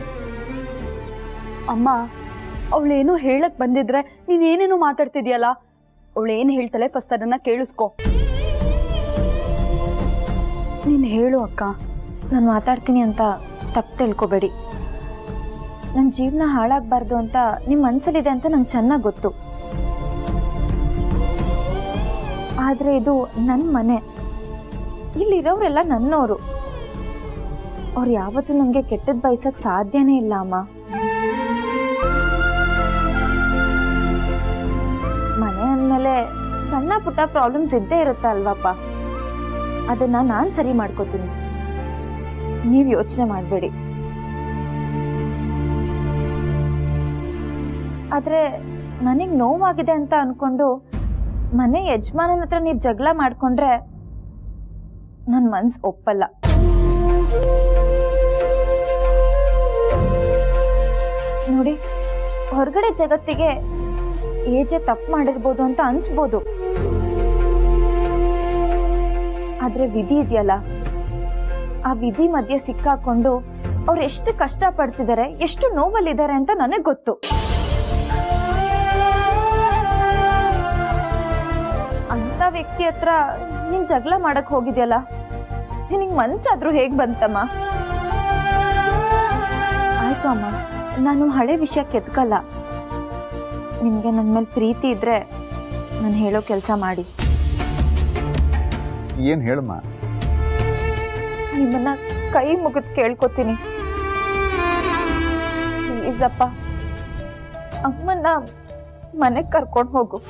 Speaker 13: ಅಮ್ಮ ಅವಳೇನು ಹೇಳಕ್ ಬಂದಿದ್ರೆ ನೀನೇನೇನು ಮಾತಾಡ್ತಿದ್ಯಲ್ಲ ಅವಳೇನು ಹೇಳ್ತಾಳೆ ಫಸ್ಟ್ ಅದನ್ನ ಕೇಳಿಸ್ಕೊ ನೀನ್ ಹೇಳು ಅಕ್ಕ
Speaker 1: ನಾನು ಮಾತಾಡ್ತೀನಿ ಅಂತ ತಪ್ಪು ತಿಳ್ಕೊಬೇಡಿ ನನ್ನ ಜೀವನ ಹಾಳಾಗಬಾರ್ದು ಅಂತ ನಿಮ್ಮ ಮನಸ್ಸಲ್ಲಿದೆ ಅಂತ ನಂಗೆ ಚೆನ್ನಾಗಿ ಗೊತ್ತು ಆದರೆ ಇದು ನನ್ನ ಮನೆ ಇಲ್ಲಿರೋರೆಲ್ಲ ನನ್ನವರು ಅವ್ರು ಯಾವತ್ತೂ ನನಗೆ ಕೆಟ್ಟದ್ದು ಬಯಸಕ್ ಸಾಧ್ಯನೇ ಇಲ್ಲ ಅಮ್ಮ ಮನೆ ಅಂದಮೇಲೆ ಸಣ್ಣ ಪುಟ್ಟ ಪ್ರಾಬ್ಲಮ್ಸ್ ಇದ್ದೇ ಇರುತ್ತೆ ಅಲ್ವಪ್ಪ ಅದನ್ನ ನಾನು ಸರಿ ಮಾಡ್ಕೋತೀನಿ ನೀವು ಯೋಚನೆ ಮಾಡಬೇಡಿ ಆದ್ರೆ ನನಗೆ ನೋವಾಗಿದೆ ಅಂತ ಅನ್ಕೊಂಡು ಮನೆ ಯಜಮಾನನ ಹತ್ರ ನೀವು ಜಗಳ ಮಾಡ್ಕೊಂಡ್ರೆ ನನ್ನ ಮನ್ಸು ಒಪ್ಪಲ್ಲ ನೋಡಿ ಹೊರಗಡೆ ಜಗತ್ತಿಗೆ ಏಜೆ ತಪ್ಪು ಮಾಡಿರ್ಬೋದು ಅಂತ ಅನ್ಸ್ಬೋದು ಆದ್ರೆ ವಿಧಿ ಇದೆಯಲ್ಲ ಆ ವಿಧಿ ಮಧ್ಯೆ ಸಿಕ್ಕಾಕೊಂಡು ಅವ್ರು ಎಷ್ಟು ಕಷ್ಟ ಪಡ್ತಿದ್ದಾರೆ ಎಷ್ಟು ನೋವಲ್ಲಿದ್ದಾರೆ ಅಂತ ನನಗೆ ಗೊತ್ತು ಅಂತ ವ್ಯಕ್ತಿ ಹತ್ರ ನೀನ್ ಜಗಳ ಮಾಡಕ್ ಹೋಗಿದ್ಯಲ್ಲ ನಿನಗ್ ಮನ್ಸಾದ್ರೂ ಹೇಗ್ ಬಂತಮ್ಮ ಆಯ್ತು ಅಮ್ಮ ನಾನು ಹಳೆ ವಿಷಯ ಕೆತ್ಕಲ್ಲ ನಿಮ್ಗೆ ನನ್ನ ಮೇಲೆ ಪ್ರೀತಿ ಇದ್ರೆ ನಾನು ಹೇಳೋ ಕೆಲಸ ಮಾಡಿ
Speaker 12: ಏನ್ ಹೇಳಮ್ಮ
Speaker 1: ನಿಮ್ಮನ್ನ ಕೈ ಮುಗಿದ್ ಕೇಳ್ಕೊತೀನಿ ಪ್ಲೀಸ್ ಅಪ್ಪ ಅಮ್ಮನ್ನ ಮನೆಗ್ ಕರ್ಕೊಂಡು ಹೋಗು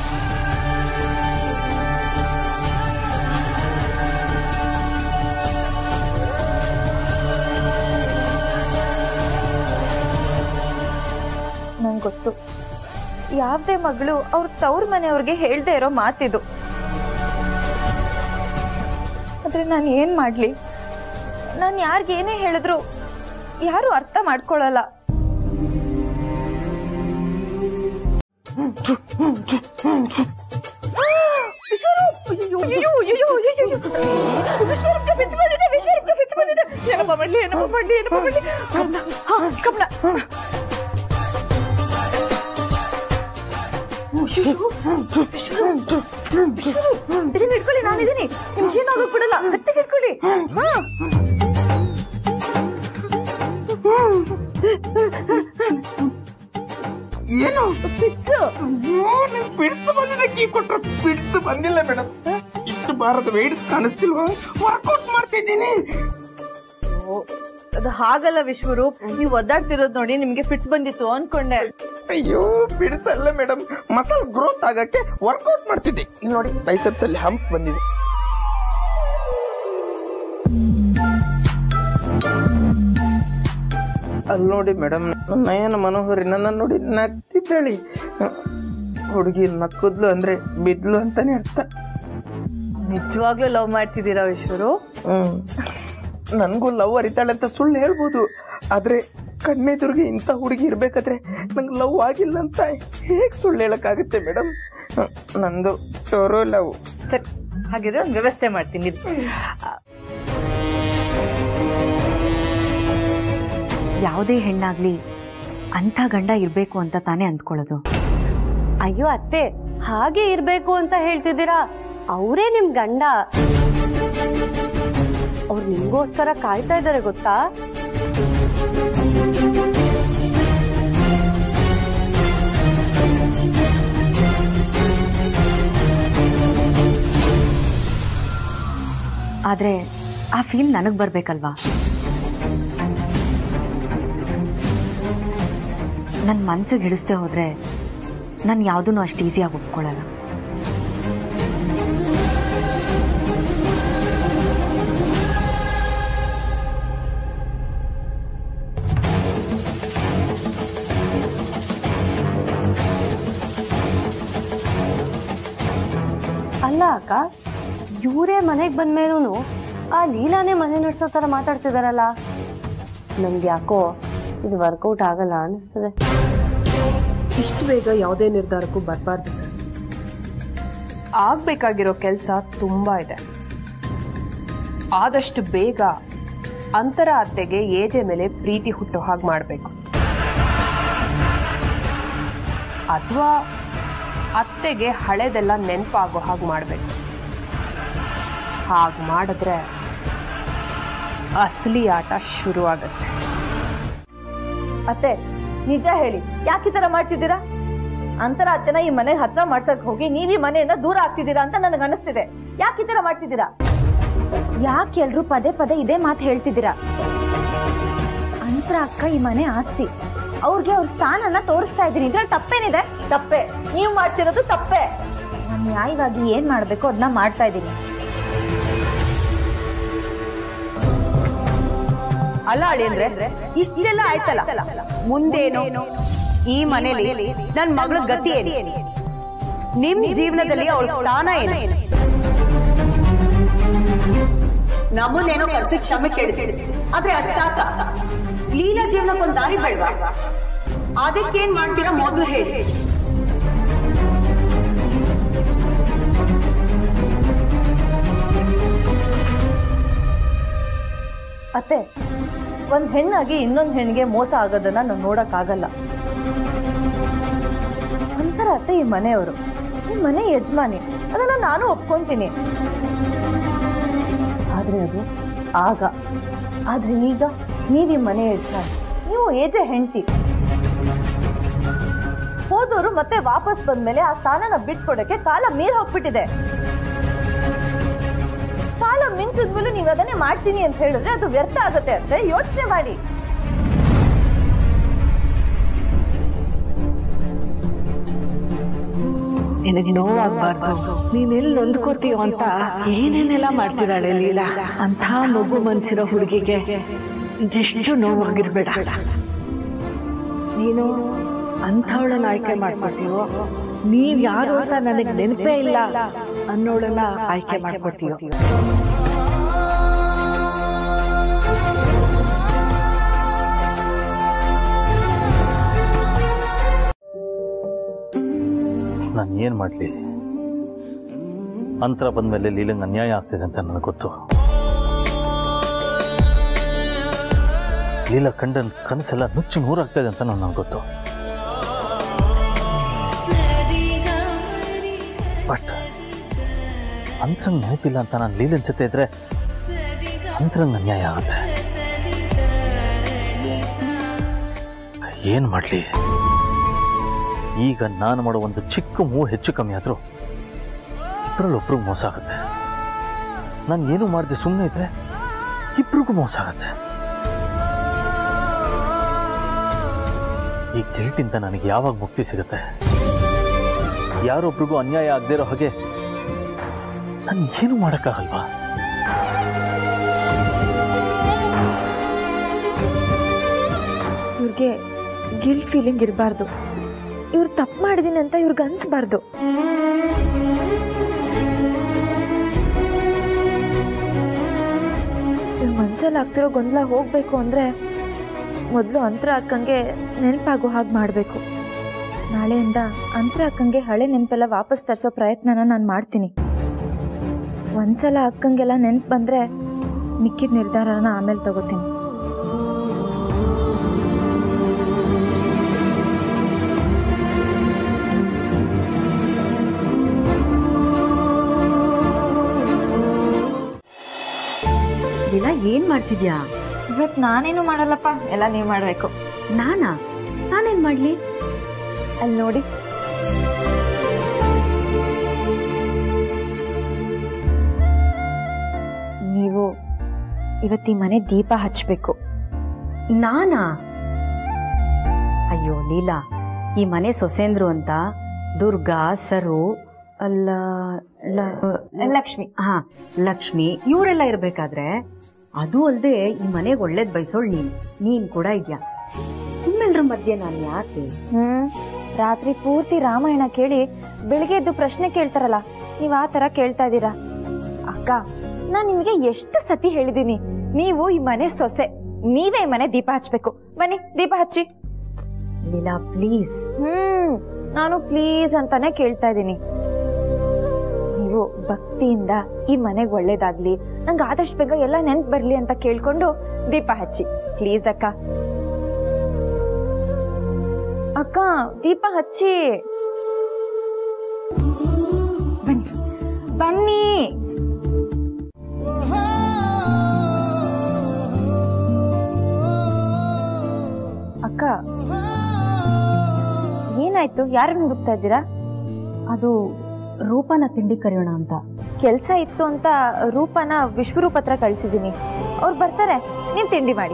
Speaker 1: ನಂಗೆ ಗೊತ್ತು ಯಾವ್ದೇ ಮಗಳು ಅವ್ರ ತವ್ರ ಮನೆಯವ್ರಿಗೆ ಹೇಳ್ದೆ ಇರೋ ಮಾತಿದು ಆದ್ರೆ ನಾನು ಏನ್ ಮಾಡ್ಲಿ ನಾನು ಯಾರಿಗೇನೇ ಹೇಳಿದ್ರು ಯಾರು ಅರ್ಥ ಮಾಡ್ಕೊಳ್ಳಲ್ಲ
Speaker 8: ಏನಪ್ಪ ಮಾಡ್ಲಿ ಏನಪ್ಪ ಮಾಡ್ಲಿ ಏನಪ್ಪ ಮಾಡ್ಲಿ ಹಾ, ಕಬ್ಣ ಇದನ್ನ ಇಟ್ಕೊಳ್ಳಿ ನಾನಿದ್ದೀನಿ ನಿಮ್ಗೆ ಏನಾಗೋಕ್ ಬಿಡಲ್ಲ ಗಟ್ಟಿಗೆ ಇಟ್ಕೊಳ್ಳಿ ಹಾ.
Speaker 6: ಏನು ಬಿಡ್ಸು ಬಂದಿದೆ ಕೀ ಕೊಟ್ರು ಬಿಡ್ಸು ಬಂದಿಲ್ಲ ಮೇಡಮ್ ಇಷ್ಟು ಭಾರತ ವೇಡ್ಸ್ ಕಾಣಿಸ್ತಿಲ್ವಾ ವರ್ಕೌಟ್ ಮಾಡ್ತಿದ್ದೀನಿ
Speaker 13: ಅದು ಹಾಗಲ್ಲ ವಿಶ್ವರೂಪ್ ನೀವು ಒದ್ದಾಡ್ತಿರೋದ್ ನೋಡಿ ನಿಮ್ಗೆ ಫಿಟ್ ಬಂದಿತ್ತು ಅನ್ಕೊಂಡೆ
Speaker 6: ಅಯ್ಯೋ ಬಿಡ್ಸಲ್ಲ ಮೇಡಮ್ ಮಸಲ್ ಗ್ರೋತ್ ಆಗಕ್ಕೆ ವರ್ಕೌಟ್ ಮಾಡ್ತಿದ್ದೆ ಇಲ್ಲಿ ನೋಡಿ ಬೈಸೆಪ್ಸ್ ಅಲ್ಲಿ ಹಂಪ್ ಬಂದಿದೆ ಅಲ್ಲಿ ನೋಡಿ ಮೇಡಮ್ ನಯನ ಮನೋಹರಿ ನನ್ನ ನೋಡಿ ನಗ್ತಿದ್ದಳಿ ಹುಡುಗಿ ನಕ್ಕದ್ಲು ಅಂದ್ರೆ ಬಿದ್ಲು ಅಂತಾನೆ ಅರ್ಥ
Speaker 13: ನಿಜವಾಗ್ಲೂ ಲವ್ ಮಾಡ್ತಿದ್ದೀರಾ ವಿಶ್ವರೂಪ್
Speaker 6: ಹ್ಮ್ ನನ್ಗೂ ಲವ್ ಅರಿತಾಳೆ ಅಂತ ಸುಳ್ಳು ಹೇಳ್ಬೋದು ಆದ್ರೆ ಕಣ್ಣೆದುರಿಗೆ ಇಂಥ ಹುಡುಗಿ ಇರ್ಬೇಕಾದ್ರೆ ನಂಗೆ ಲವ್ ಆಗಿಲ್ಲ ಅಂತ ಹೇಗ್ ಸುಳ್ಳು ಹೇಳಕ್ಕಾಗುತ್ತೆ ಮೇಡಮ್ ನಂದು ಚೋರೋ ಲವ್
Speaker 13: ಸರಿ ಹಾಗಿದ್ರೆ ಒಂದು ವ್ಯವಸ್ಥೆ ಮಾಡ್ತೀನಿ ಇರಿ.
Speaker 7: ಯಾವುದೇ ಹೆಣ್ಣಾಗ್ಲಿ ಅಂಥ ಗಂಡ ಇರ್ಬೇಕು ಅಂತ ತಾನೇ ಅಂದ್ಕೊಳ್ಳೋದು
Speaker 14: ಅಯ್ಯೋ ಅತ್ತೆ ಹಾಗೆ ಇರ್ಬೇಕು ಅಂತ ಹೇಳ್ತಿದ್ದೀರಾ ಅವರೇ ನಿಮ್ ಗಂಡ ಅವ್ರು ನಿಮ್ಗೋಸ್ಕರ ಕಾಯ್ತಾ ಇದ್ದಾರೆ ಗೊತ್ತಾ
Speaker 7: ಆದ್ರೆ ಆ ಫೀಲ್ ನನಗ್ ಬರ್ಬೇಕಲ್ವಾ ನನ್ ಮನ್ಸಿಗೆ ಹಿಡಿಸ್ದೆ ಹೋದ್ರೆ ನಾನು ಯಾವುದನ್ನು ಅಷ್ಟು ಈಸಿಯಾಗಿ ಒಪ್ಕೊಳ್ಳಲ್ಲ
Speaker 14: ಅಲ್ಲ ಅಕ್ಕ ಇವರೇ ಮನೆಗ್ ಬಂದ್ಮೇಲೂ ಆ ಲೀಲಾನೇ ಮನೆ ನಡೆಸೋ ತರ ಮಾತಾಡ್ತಿದಾರಲ್ಲ ನಮ್ಗೆ ಯಾಕೋ ಇದು ವರ್ಕೌಟ್ ಆಗಲ್ಲ ಅನಿಸ್ತದೆ
Speaker 3: ಇಷ್ಟು ಬೇಗ ಯಾವುದೇ ನಿರ್ಧಾರಕ್ಕೂ ಬರಬಾರ್ದು ಸರ್ ಆಗ್ಬೇಕಾಗಿರೋ ಕೆಲಸ ತುಂಬಾ ಇದೆ ಆದಷ್ಟು ಬೇಗ ಅಂತರ ಅತ್ತೆಗೆ ಏಜೆ ಮೇಲೆ ಪ್ರೀತಿ ಹುಟ್ಟೋ ಹಾಗೆ ಮಾಡಬೇಕು ಅಥವಾ ಅತ್ತೆಗೆ ಹಳೆದೆಲ್ಲ ನೆನಪಾಗೋ ಹಾಗೆ ಮಾಡಬೇಕು ಹಾಗೆ ಮಾಡಿದ್ರೆ ಅಸಲಿ ಆಟ ಶುರು ಆಗತ್ತೆ
Speaker 13: ಅತ್ತೆ ನಿಜ ಹೇಳಿ ಯಾಕೆ ಈ ತರ ಮಾಡ್ತಿದ್ದೀರಾ ಅಂತರ ಅತ್ತೆನ ಈ ಮನೆ ಹತ್ರ ಮಾಡ್ಸಕ್ ಹೋಗಿ ನೀವ್ ಈ ಮನೆಯಿಂದ ದೂರ ಆಗ್ತಿದ್ದೀರಾ ಅಂತ ನನಗೆ ಅನಿಸ್ತಿದೆ ಯಾಕೆ ಈ ತರ ಮಾಡ್ತಿದ್ದೀರಾ
Speaker 1: ಯಾಕೆ ಎಲ್ರು ಪದೇ ಪದೇ ಇದೇ ಮಾತು ಹೇಳ್ತಿದ್ದೀರಾ ಅಂತರ ಅಕ್ಕ ಈ ಮನೆ ಆಸ್ತಿ ಅವ್ರಿಗೆ ಅವ್ರ ಸ್ಥಾನನ ತೋರಿಸ್ತಾ ಇದ್ದೀನಿ ಇದ್ರಲ್ಲಿ ತಪ್ಪೇನಿದೆ
Speaker 13: ತಪ್ಪೆ ನೀವ್ ಮಾಡ್ತಿರೋದು ತಪ್ಪೆ
Speaker 1: ನಾನು ನ್ಯಾಯವಾಗಿ ಏನ್ ಮಾಡ್ಬೇಕು ಅದನ್ನ ಮಾಡ್ತಾ ಇದ್ದೀನಿ
Speaker 9: ಅಲ್ಲ ಅಳಿಯಂದ್ರೆ ಇಷ್ಟೆಲ್ಲ ಆಯ್ತಲ್ಲ ಮುಂದೇನು ಈ ಮನೇಲಿ ನನ್ ಮಗಳ ಗತಿ ಏನು ನಿಮ್ ಜೀವನದಲ್ಲಿ ಅವಳ ಸ್ಥಾನ ಏನು ನಮ್ಮನ್ನೇನೋ ಕರ್ಸಿ ಕ್ಷಮೆ ಕೇಳ್ತೀವಿ ಆದ್ರೆ ಅಷ್ಟಾಕ ಲೀಲಾ ಜೀವನಕ್ಕೊಂದ್ ದಾರಿ ಬೇಡ್ವಾ ಅದಕ್ಕೇನ್ ಮಾಡ್ತೀರಾ ಮೊದಲು ಹೇಳಿ
Speaker 13: ಅತ್ತೆ ಒಂದ್ ಹೆಣ್ಣಾಗಿ ಇನ್ನೊಂದ್ ಹೆಣ್ಣಿಗೆ ಮೋಸ ಆಗೋದನ್ನ ನಾವು ನೋಡಕ್ ಆಗಲ್ಲ ಅಂತರ ಅತ್ತೆ ಈ ಮನೆಯವರು ಈ ಮನೆ ಯಜಮಾನಿ ಅದನ್ನ ನಾನು ಒಪ್ಕೊಂತೀನಿ ಆದ್ರೆ ಅದು ಆಗ ಆದ್ರೆ ಈಗ ನೀವ್ ಈ ಮನೆ ಯಜಮಾನಿ ನೀವು ಏಜೆ ಹೆಂಡತಿ ಹೋದವರು ಮತ್ತೆ ವಾಪಸ್ ಬಂದ್ಮೇಲೆ ಆ ಸ್ಥಾನನ ಬಿಟ್ಕೊಡಕ್ಕೆ ಕಾಲ ಮೀರ್ ಹೋಗ್ಬಿಟ್ಟಿದೆ ಕಾಲ ಮಿಂಚಿದ್ಮೇಲೆ ನೀವು ಅದನ್ನೇ ಮಾಡ್ತೀನಿ ಅಂತ ಹೇಳಿದ್ರೆ ಅದು ವ್ಯರ್ಥ ಆಗುತ್ತೆ ಅಂತ ಯೋಚನೆ ಮಾಡಿ
Speaker 8: ನಿನಗೆ ನೋವಾಗ್ಬಾರ್ದು ನೀನೆಲ್ಲಿ ನೊಂದ್ಕೋತೀಯೋ ಅಂತ ಏನೇನೆಲ್ಲ ಮಾಡ್ತಿದ್ದಾಳೆ ಲೀಲಾ ಅಂತ ಮಗು ಮನ್ಸಿರೋ ಹುಡುಗಿಗೆ ಇದೆಷ್ಟು ನೋವಾಗಿರ್ಬೇಡ ನೀನು ಅಂಥವಳನ್ನ ಆಯ್ಕೆ ಮಾಡ್ಕೊತೀವೋ ನೀವ್ ಯಾರು ಅಂತ ನನಗೆ ನೆನಪೇ ಇಲ್ಲ ಅನ್ನೋಳನ್ನ ಆಯ್ಕೆ ಮಾಡ್ಕೊತೀವೋ
Speaker 2: ನಾನು ಏನು ಮಾಡಲಿ ಅಂತರ ಬಂದಮೇಲೆ ಲೀಲಂಗೆ ಅನ್ಯಾಯ ಆಗ್ತಿದೆ ಅಂತ ನನಗೆ ಗೊತ್ತು ಲೀಲ ಕಂಡ ಕನಸೆಲ್ಲ ನುಚ್ಚು ನೂರಾಗ್ತಾ ಇದೆ ಅಂತ ನನಗೆ ಗೊತ್ತು ಬಟ್ ಅಂತರಂಗ್ ನೆನಪಿಲ್ಲ ಅಂತ ನಾನು ಲೀಲನ್ ಜೊತೆ ಇದ್ರೆ ಅಂತರಂಗ್ ಅನ್ಯಾಯ ಆಗುತ್ತೆ ಏನ್ ಮಾಡ್ಲಿ ಈಗ ನಾನು ಮಾಡೋ ಒಂದು ಚಿಕ್ಕ ಮೂವು ಹೆಚ್ಚು ಕಮ್ಮಿ ಆದ್ರೂ ಇಬ್ಬರಲ್ಲಿ ಒಬ್ರಿಗೂ ಮೋಸ ಆಗುತ್ತೆ ನಾನು ಏನು ಮಾಡಿದೆ ಸುಮ್ಮನೆ ಇದ್ರೆ ಇಬ್ರಿಗೂ ಮೋಸ ಆಗುತ್ತೆ ಈ ಗಿಲ್ಟಿಂದ ನನಗೆ ಯಾವಾಗ ಮುಕ್ತಿ ಸಿಗುತ್ತೆ ಯಾರೊಬ್ರಿಗೂ ಅನ್ಯಾಯ ಆಗದೇ ಇರೋ ಹಾಗೆ ನಾನು ಏನು ಮಾಡೋಕ್ಕಾಗಲ್ವಾ
Speaker 1: ಇವ್ರಿಗೆ ಗಿಲ್ಟ್ ಫೀಲಿಂಗ್ ಇರಬಾರ್ದು ಇವ್ರು ತಪ್ಪು ಮಾಡಿದೀನಿ ಅಂತ ಇವ್ರಿಗೆ ಅನ್ಸ್ಬಾರ್ದು ಇವ್ರ ಮನ್ಸಲ್ಲಿ ಆಗ್ತಿರೋ ಗೊಂದಲ ಹೋಗ್ಬೇಕು ಅಂದ್ರೆ ಮೊದಲು ಅಂತರ ಅಕ್ಕಂಗೆ ನೆನಪಾಗೋ ಹಾಗೆ ಮಾಡಬೇಕು ನಾಳೆಯಿಂದ ಅಂತರ ಅಕ್ಕಂಗೆ ಹಳೆ ನೆನಪೆಲ್ಲ ವಾಪಸ್ ತರಿಸೋ ಪ್ರಯತ್ನನ ನಾನು ಮಾಡ್ತೀನಿ ಒಂದ್ಸಲ ಅಕ್ಕಂಗೆಲ್ಲ ನೆನಪು ಬಂದ್ರೆ ಮಿಕ್ಕಿದ ನಿರ್ಧಾರನ ಆಮೇಲೆ ತಗೋತೀನಿ
Speaker 7: ದಿನ ಏನ್ ಮಾಡ್ತಿದ್ಯಾ
Speaker 1: ಇವತ್ತು ನಾನೇನು ಮಾಡಲ್ಲಪ್ಪ ಎಲ್ಲ ನೀವು ಮಾಡಬೇಕು
Speaker 7: ನಾನಾ ನಾನೇನ್ ಮಾಡ್ಲಿ
Speaker 1: ಅಲ್ಲಿ ನೋಡಿ ನೀವು ಇವತ್ತಿ ಮನೆ ದೀಪ ಹಚ್ಚಬೇಕು
Speaker 7: ನಾನಾ ಅಯ್ಯೋ ಲೀಲಾ ಈ ಮನೆ ಸೊಸೇಂದ್ರು ಅಂತ ದುರ್ಗಾ ಸರು ಅಲ್ಲ ಲ-
Speaker 1: ಲಕ್ಷ್ಮಿ
Speaker 7: ಹಾ ಲಕ್ಷ್ಮಿ ಇವರೆಲ್ಲ ಇರ್ಬೇಕಾದ್ರೆ ಅದು ಅಲ್ದೆ ಈ ಮನೆಗೆ ಒಳ್ಳೇದ್ ಬಯಸೋಳ್ ನೀನ್ ನೀನ್ ಕೂಡ ಇದ್ಯಾ ನಿಮ್ಮೆಲ್ರ ಮಧ್ಯೆ ನಾನು ಯಾಕೆ
Speaker 1: ಹ್ಮ್ ರಾತ್ರಿ ಪೂರ್ತಿ ರಾಮಾಯಣ ಕೇಳಿ ಬೆಳಿಗ್ಗೆ ಎದ್ದು ಪ್ರಶ್ನೆ ಕೇಳ್ತಾರಲ್ಲ ನೀವ್ ಆ ತರ ಕೇಳ್ತಾ ಇದ್ದೀರಾ ಅಕ್ಕ ನಾನ್ ನಿಮ್ಗೆ ಎಷ್ಟು ಸತಿ ಹೇಳಿದೀನಿ ನೀವು ಈ ಮನೆ ಸೊಸೆ ನೀವೇ ಈ ಮನೆ ದೀಪ ಹಚ್ಬೇಕು ಬನ್ನಿ ದೀಪ ಹಚ್ಚಿ
Speaker 7: ಲೀಲಾ ಪ್ಲೀಸ್
Speaker 1: ಹ್ಮ್ ನಾನು ಪ್ಲೀಸ್ ಅಂತಾನೆ ಕೇಳ್ತಾ ಇದ್ದೀನಿ ನೀವು ಭಕ್ತಿಯಿಂದ ಈ ಮನೆಗೆ ಒಳ್ಳೇದಾಗ್ಲಿ ನಂಗೆ ಆದಷ್ಟು ಬೇಗ ಎಲ್ಲ ನೆನ್ಪು ಬರ್ಲಿ ಅಂತ ಕೇಳ್ಕೊಂಡು ದೀಪ ಹಚ್ಚಿ ಪ್ಲೀಸ್ ಅಕ್ಕ ಅಕ್ಕ ದೀಪ ಹಚ್ಚಿ ಬನ್ನಿ ಬನ್ನಿ ಅಕ್ಕ ಏನಾಯ್ತು ಯಾರನ್ನ ಹುಡುಕ್ತಾ ಇದ್ದೀರಾ
Speaker 7: ಅದು ರೂಪನ ತಿಂಡಿ ಕರೆಯೋಣ ಅಂತ
Speaker 1: ಕೆಲ್ಸ ಇತ್ತು ಅಂತ ರೂಪನ ವಿಶ್ವರೂಪ ಹತ್ರ ಕಳ್ಸಿದೀನಿ ಅವ್ರು ಬರ್ತಾರೆ ನೀವ್ ತಿಂಡಿ ಮಾಡಿ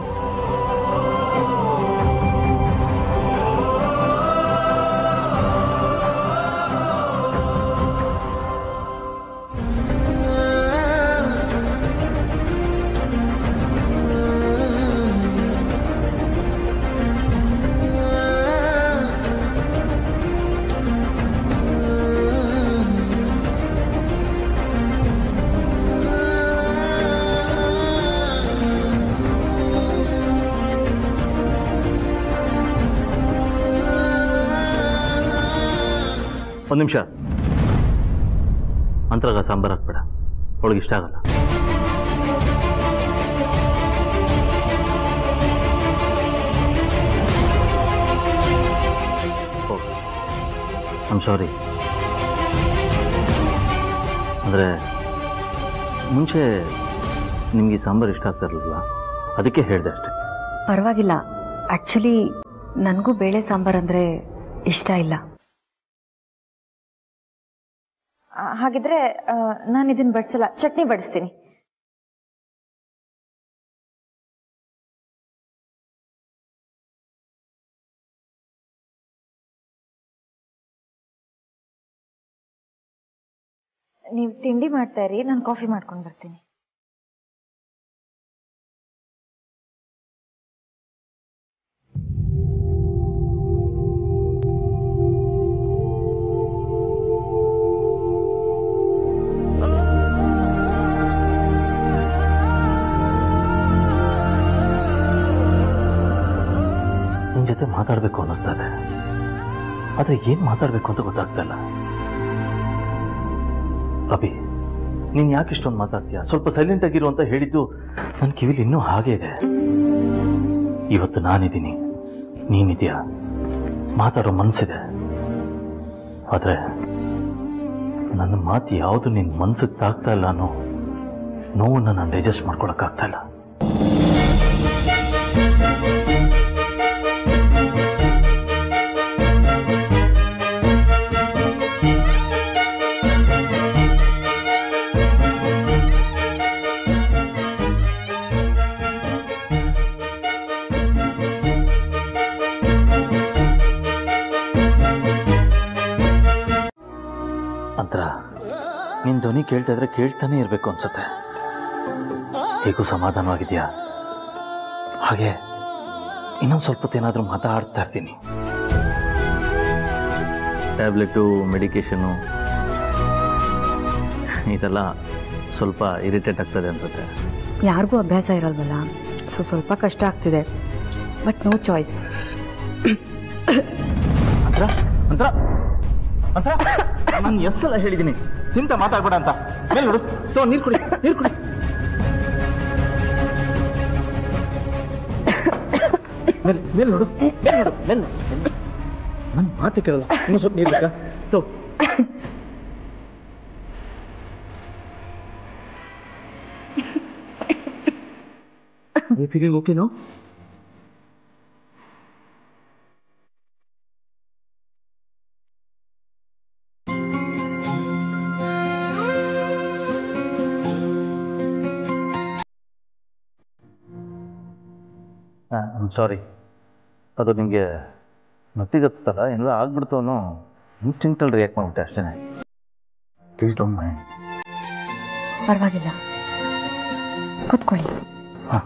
Speaker 2: ಒಂದು ನಿಮಿಷ ಅಂತರಾಗ ಸಾಂಬಾರ್ ಹಾಕ್ಬೇಡ ಅವಳಿಗೆ ಇಷ್ಟ ಆಗಲ್ಲ ಐಮ್ ಸಾರಿ ಅಂದರೆ ಮುಂಚೆ ನಿಮಗೆ ಈ ಸಾಂಬಾರು ಇಷ್ಟ ಆಗ್ತಾ ಇರಲಿಲ್ಲ ಅದಕ್ಕೆ ಹೇಳಿದೆ ಅಷ್ಟೇ
Speaker 7: ಪರವಾಗಿಲ್ಲ ಆಕ್ಚುಲಿ ನನಗೂ ಬೇಳೆ ಸಾಂಬಾರ್ ಅಂದ್ರೆ ಇಷ್ಟ ಇಲ್ಲ
Speaker 1: ಆ, ಹಾಗಿದ್ರೆ ನಾನು ಇದನ್ನ ಬಡ್ಸಲ್ಲ ಚಟ್ನಿ ಬಡಿಸ್ತೀನಿ ನೀವು ತಿಂಡಿ ಮಾಡ್ತಾ ಇರಿ ನಾನು ಕಾಫಿ ಮಾಡ್ಕೊಂಡು ಬರ್ತೀನಿ
Speaker 2: ನಿನ್ ಜೊತೆ ಮಾತಾಡಬೇಕು ಅನ್ನಿಸ್ತಾ ಇದೆ ಆದರೆ ಏನು ಮಾತಾಡಬೇಕು ಅಂತ ಗೊತ್ತಾಗ್ತಾ ಇಲ್ಲ ಅಭಿ ನೀನು ಯಾಕೆ ಇಷ್ಟೊಂದು ಮಾತಾಡ್ತೀಯ ಸ್ವಲ್ಪ ಸೈಲೆಂಟ್ ಆಗಿರು ಅಂತ ಹೇಳಿದ್ದು ನನ್ನ ಕಿವಿಲಿ ಇನ್ನೂ ಹಾಗೆ ಇದೆ ಇವತ್ತು ನಾನಿದ್ದೀನಿ ನೀನಿದೆಯಾ ಮಾತಾಡೋ ಮನಸ್ಸಿದೆ ಆದರೆ ನನ್ನ ಮಾತು ಯಾವುದು ನಿನ್ನ ಮನ್ಸಿಗೆ ತಾಗ್ತಾ ಇಲ್ಲ ಅನ್ನೋ ನೋವನ್ನು ನಾನು ಡೈಜೆಸ್ಟ್ ಮಾಡ್ಕೊಳಕ್ಕಾಗ್ತಾ ಇಲ್ಲ ಅಂತರ ನಿನ್ ಧ್ವನಿ ಕೇಳ್ತಾ ಇದ್ರೆ ಕೇಳ್ತಾನೆ ಇರಬೇಕು ಅನ್ಸುತ್ತೆ ಹೇಗೂ ಸಮಾಧಾನವಾಗಿದೆಯಾ ಹಾಗೆ ಇನ್ನೊಂದು ಸ್ವಲ್ಪ ಹೊತ್ತು ಏನಾದರೂ ಮಾತಾಡ್ತಾ ಇರ್ತೀನಿ ಟ್ಯಾಬ್ಲೆಟು ಮೆಡಿಕೇಶನು ಇದೆಲ್ಲ ಸ್ವಲ್ಪ ಇರಿಟೇಟ್ ಆಗ್ತದೆ ಅನ್ಸುತ್ತೆ
Speaker 3: ಯಾರಿಗೂ ಅಭ್ಯಾಸ ಇರಲ್ವಲ್ಲ ಸೊ ಸ್ವಲ್ಪ ಕಷ್ಟ ಆಗ್ತಿದೆ ಬಟ್ ನೋ ಚಾಯ್ಸ್
Speaker 2: ಅಂತರ ಅಂತರ ಅಂತರ ನಾನು ಎಸ್ ಎಲ್ಲ ಹೇಳಿದ್ದೀನಿ ನಿಂತ ಮಾತಾಡ್ಬೇಡ ಅಂತ ಮೇಲೆ ನೋಡು ತೋ ನೀರು ಕುಡಿ ನೀರು ಕುಡಿ ಮೇಲೆ ಮೇಲೆ ನೋಡು ಮೇಲೆ ನೋಡು ಮೇಲೆ ನನ್ನ ಮಾತು ಕೇಳಲ್ಲ ಇನ್ನೂ ಸ್ವಲ್ಪ ನೀರು ಬೇಕಾ ತೋ ಬಿಪಿಗೆ ಓಕೆನೋ ಸಾರಿ ಅದು ನಿಮಗೆ ಮತ್ತಿಗತ್ತಲ್ಲ ಎಲ್ಲ ಆಗ್ಬಿಡ್ತು ಅನ್ನೋ ಇನ್ಸ್ಟಿಂಕ್ಟಲ್ಲಿ ರಿಯಾಕ್ಟ್ ಮಾಡ್ಬಿಟ್ಟೆ ಅಷ್ಟೇ ಪ್ಲೀಸ್ ಡೋಂಟ್ ಮೈಂಡ್
Speaker 3: ಪರವಾಗಿಲ್ಲ ಕೂತ್ಕೊಳ್ಳಿ
Speaker 2: ಹಾಂ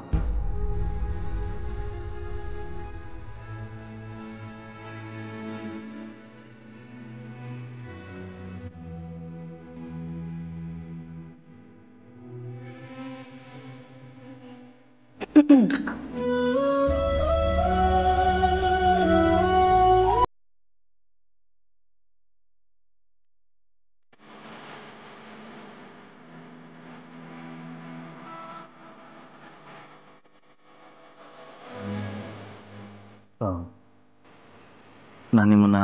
Speaker 2: ನಾನು ನಿಮ್ಮನ್ನ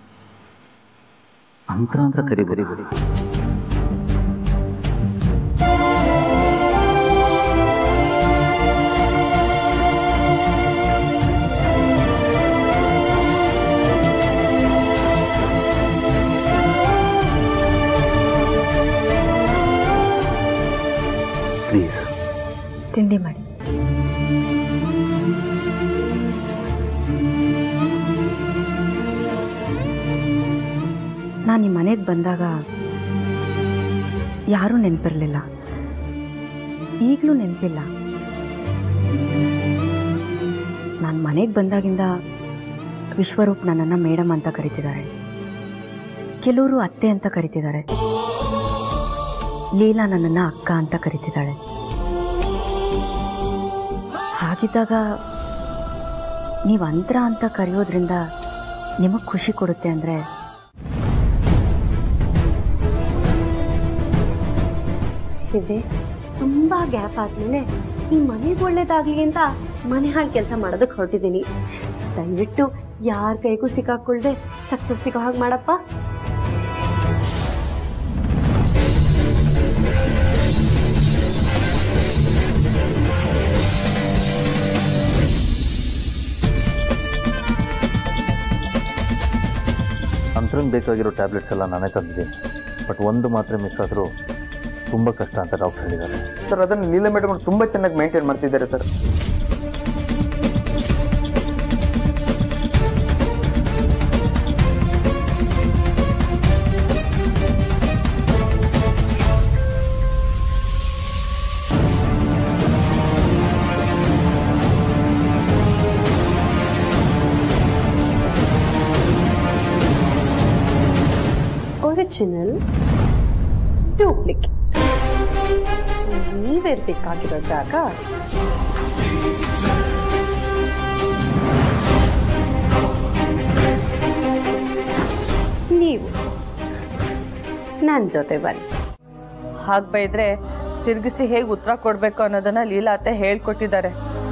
Speaker 2: ಅಂತರ ಅಂತ ಕರಿ ಬರಿ ಬರಿ ಪ್ಲೀಸ್
Speaker 3: ತಿಂಡಿ ಮಾಡಿ ನಾನು ನಿಮ್ಮ ಮನೆಗೆ ಬಂದಾಗ ಯಾರೂ ನೆನಪಿರಲಿಲ್ಲ ಈಗಲೂ ನೆನಪಿಲ್ಲ ನಾನು ಮನೆಗೆ ಬಂದಾಗಿಂದ ವಿಶ್ವರೂಪ್ ನನ್ನನ್ನು ಮೇಡಮ್ ಅಂತ ಕರಿತಿದ್ದಾರೆ ಕೆಲವರು ಅತ್ತೆ ಅಂತ ಕರಿತಿದ್ದಾರೆ ಲೀಲಾ ನನ್ನನ್ನು ಅಕ್ಕ ಅಂತ ಕರಿತಿದ್ದಾಳೆ ಹಾಗಿದ್ದಾಗ ನೀವು ಅಂತರ ಅಂತ ಕರೆಯೋದ್ರಿಂದ ನಿಮಗೆ ಖುಷಿ ಕೊಡುತ್ತೆ ಅಂದರೆ
Speaker 14: ಇದ್ರೆ ತುಂಬಾ ಗ್ಯಾಪ್ ಆದ್ಮೇಲೆ ಈ ಮನೆಗೆ ಒಳ್ಳೇದಾಗ್ಲಿ ಅಂತ ಮನೆ ಹಾಳು ಕೆಲಸ ಮಾಡೋದಕ್ಕೆ ಹೊರಟಿದ್ದೀನಿ ದಯವಿಟ್ಟು ಯಾರ ಕೈಗೂ ಸಿಕ್ಕಾಕೊಳ್ದೆ ಸಕ್ಸಸ್ ಸಿಗೋ ಹಾಗೆ ಮಾಡಪ್ಪ
Speaker 2: ಅಂತರಂಗೆ ಬೇಕಾಗಿರೋ ಟ್ಯಾಬ್ಲೆಟ್ಸ್ ಎಲ್ಲ ನಾನೇ ತಂದಿದ್ದೀನಿ ಬಟ್ ಒಂದು ಮಾತ್ರೆ ಮಿಸ್ ಆದರೂ ತುಂಬ ಕಷ್ಟ ಅಂತ ಡಾಕ್ಟರ್ ಹೇಳಿದ್ದಾರೆ
Speaker 15: ಸರ್ ಅದನ್ನು ಲೀಲಾ ಮೇಡಮ್ ಅವ್ರು ತುಂಬಾ ಚೆನ್ನಾಗಿ ಮೇಂಟೈನ್ ಮಾಡ್ತಿದ್ದಾರೆ ಸರ್
Speaker 14: ಒರಿಜಿನಲ್ ಡೂಪ್ಲಿಕೇಟ್ ನೀವಿರ್ಬೇಕಾಗಿರೋ ಜಾಗ ನೀವು ನನ್ನ ಜೊತೆ ಬನ್ನಿ
Speaker 13: ಹಾಗೆ ಬೈದ್ರೆ ತಿರುಗಿಸಿ ಹೇಗೆ ಉತ್ತರ ಕೊಡ್ಬೇಕು ಅನ್ನೋದನ್ನ ಲೀಲಾತೆ ಹೇಳ್ಕೊಟ್ಟಿದ್ದಾರೆ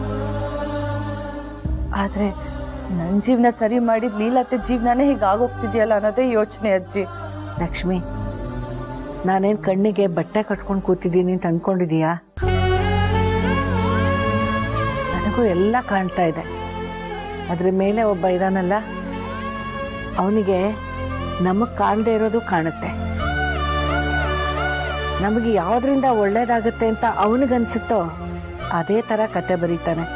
Speaker 13: ಆದ್ರೆ ನನ್ ಜೀವನ ಸರಿ ಮಾಡಿದ್ ಲೀಲಾತೆ ಜೀವನನೇ ಹೀಗೆ ಆಗೋಗ್ತಿದ್ಯಲ್ಲ ಅನ್ನೋದೇ ಯೋಚನೆ ಅಜ್ಜಿ
Speaker 8: ಲಕ್ಷ್ಮಿ ನಾನೇನ್ ಕಣ್ಣಿಗೆ ಬಟ್ಟೆ ಕಟ್ಕೊಂಡು ಕೂತಿದ್ದೀನಿ ಅಂತ ಅನ್ಕೊಂಡಿದೀಯಾ ನನಗೂ ಎಲ್ಲ ಕಾಣ್ತಾ ಇದೆ ಅದ್ರ ಮೇಲೆ ಒಬ್ಬ ಇದಾನಲ್ಲ ಅವನಿಗೆ ನಮಗ್ ಕಾಣದೇ ಇರೋದು ಕಾಣುತ್ತೆ ನಮಗೆ ಯಾವ್ದ್ರಿಂದ ಒಳ್ಳೇದಾಗುತ್ತೆ ಅಂತ ಅವನಿಗನ್ಸುತ್ತೋ ಅದೇ ತರ ಕತೆ ಬರೀತಾನೆ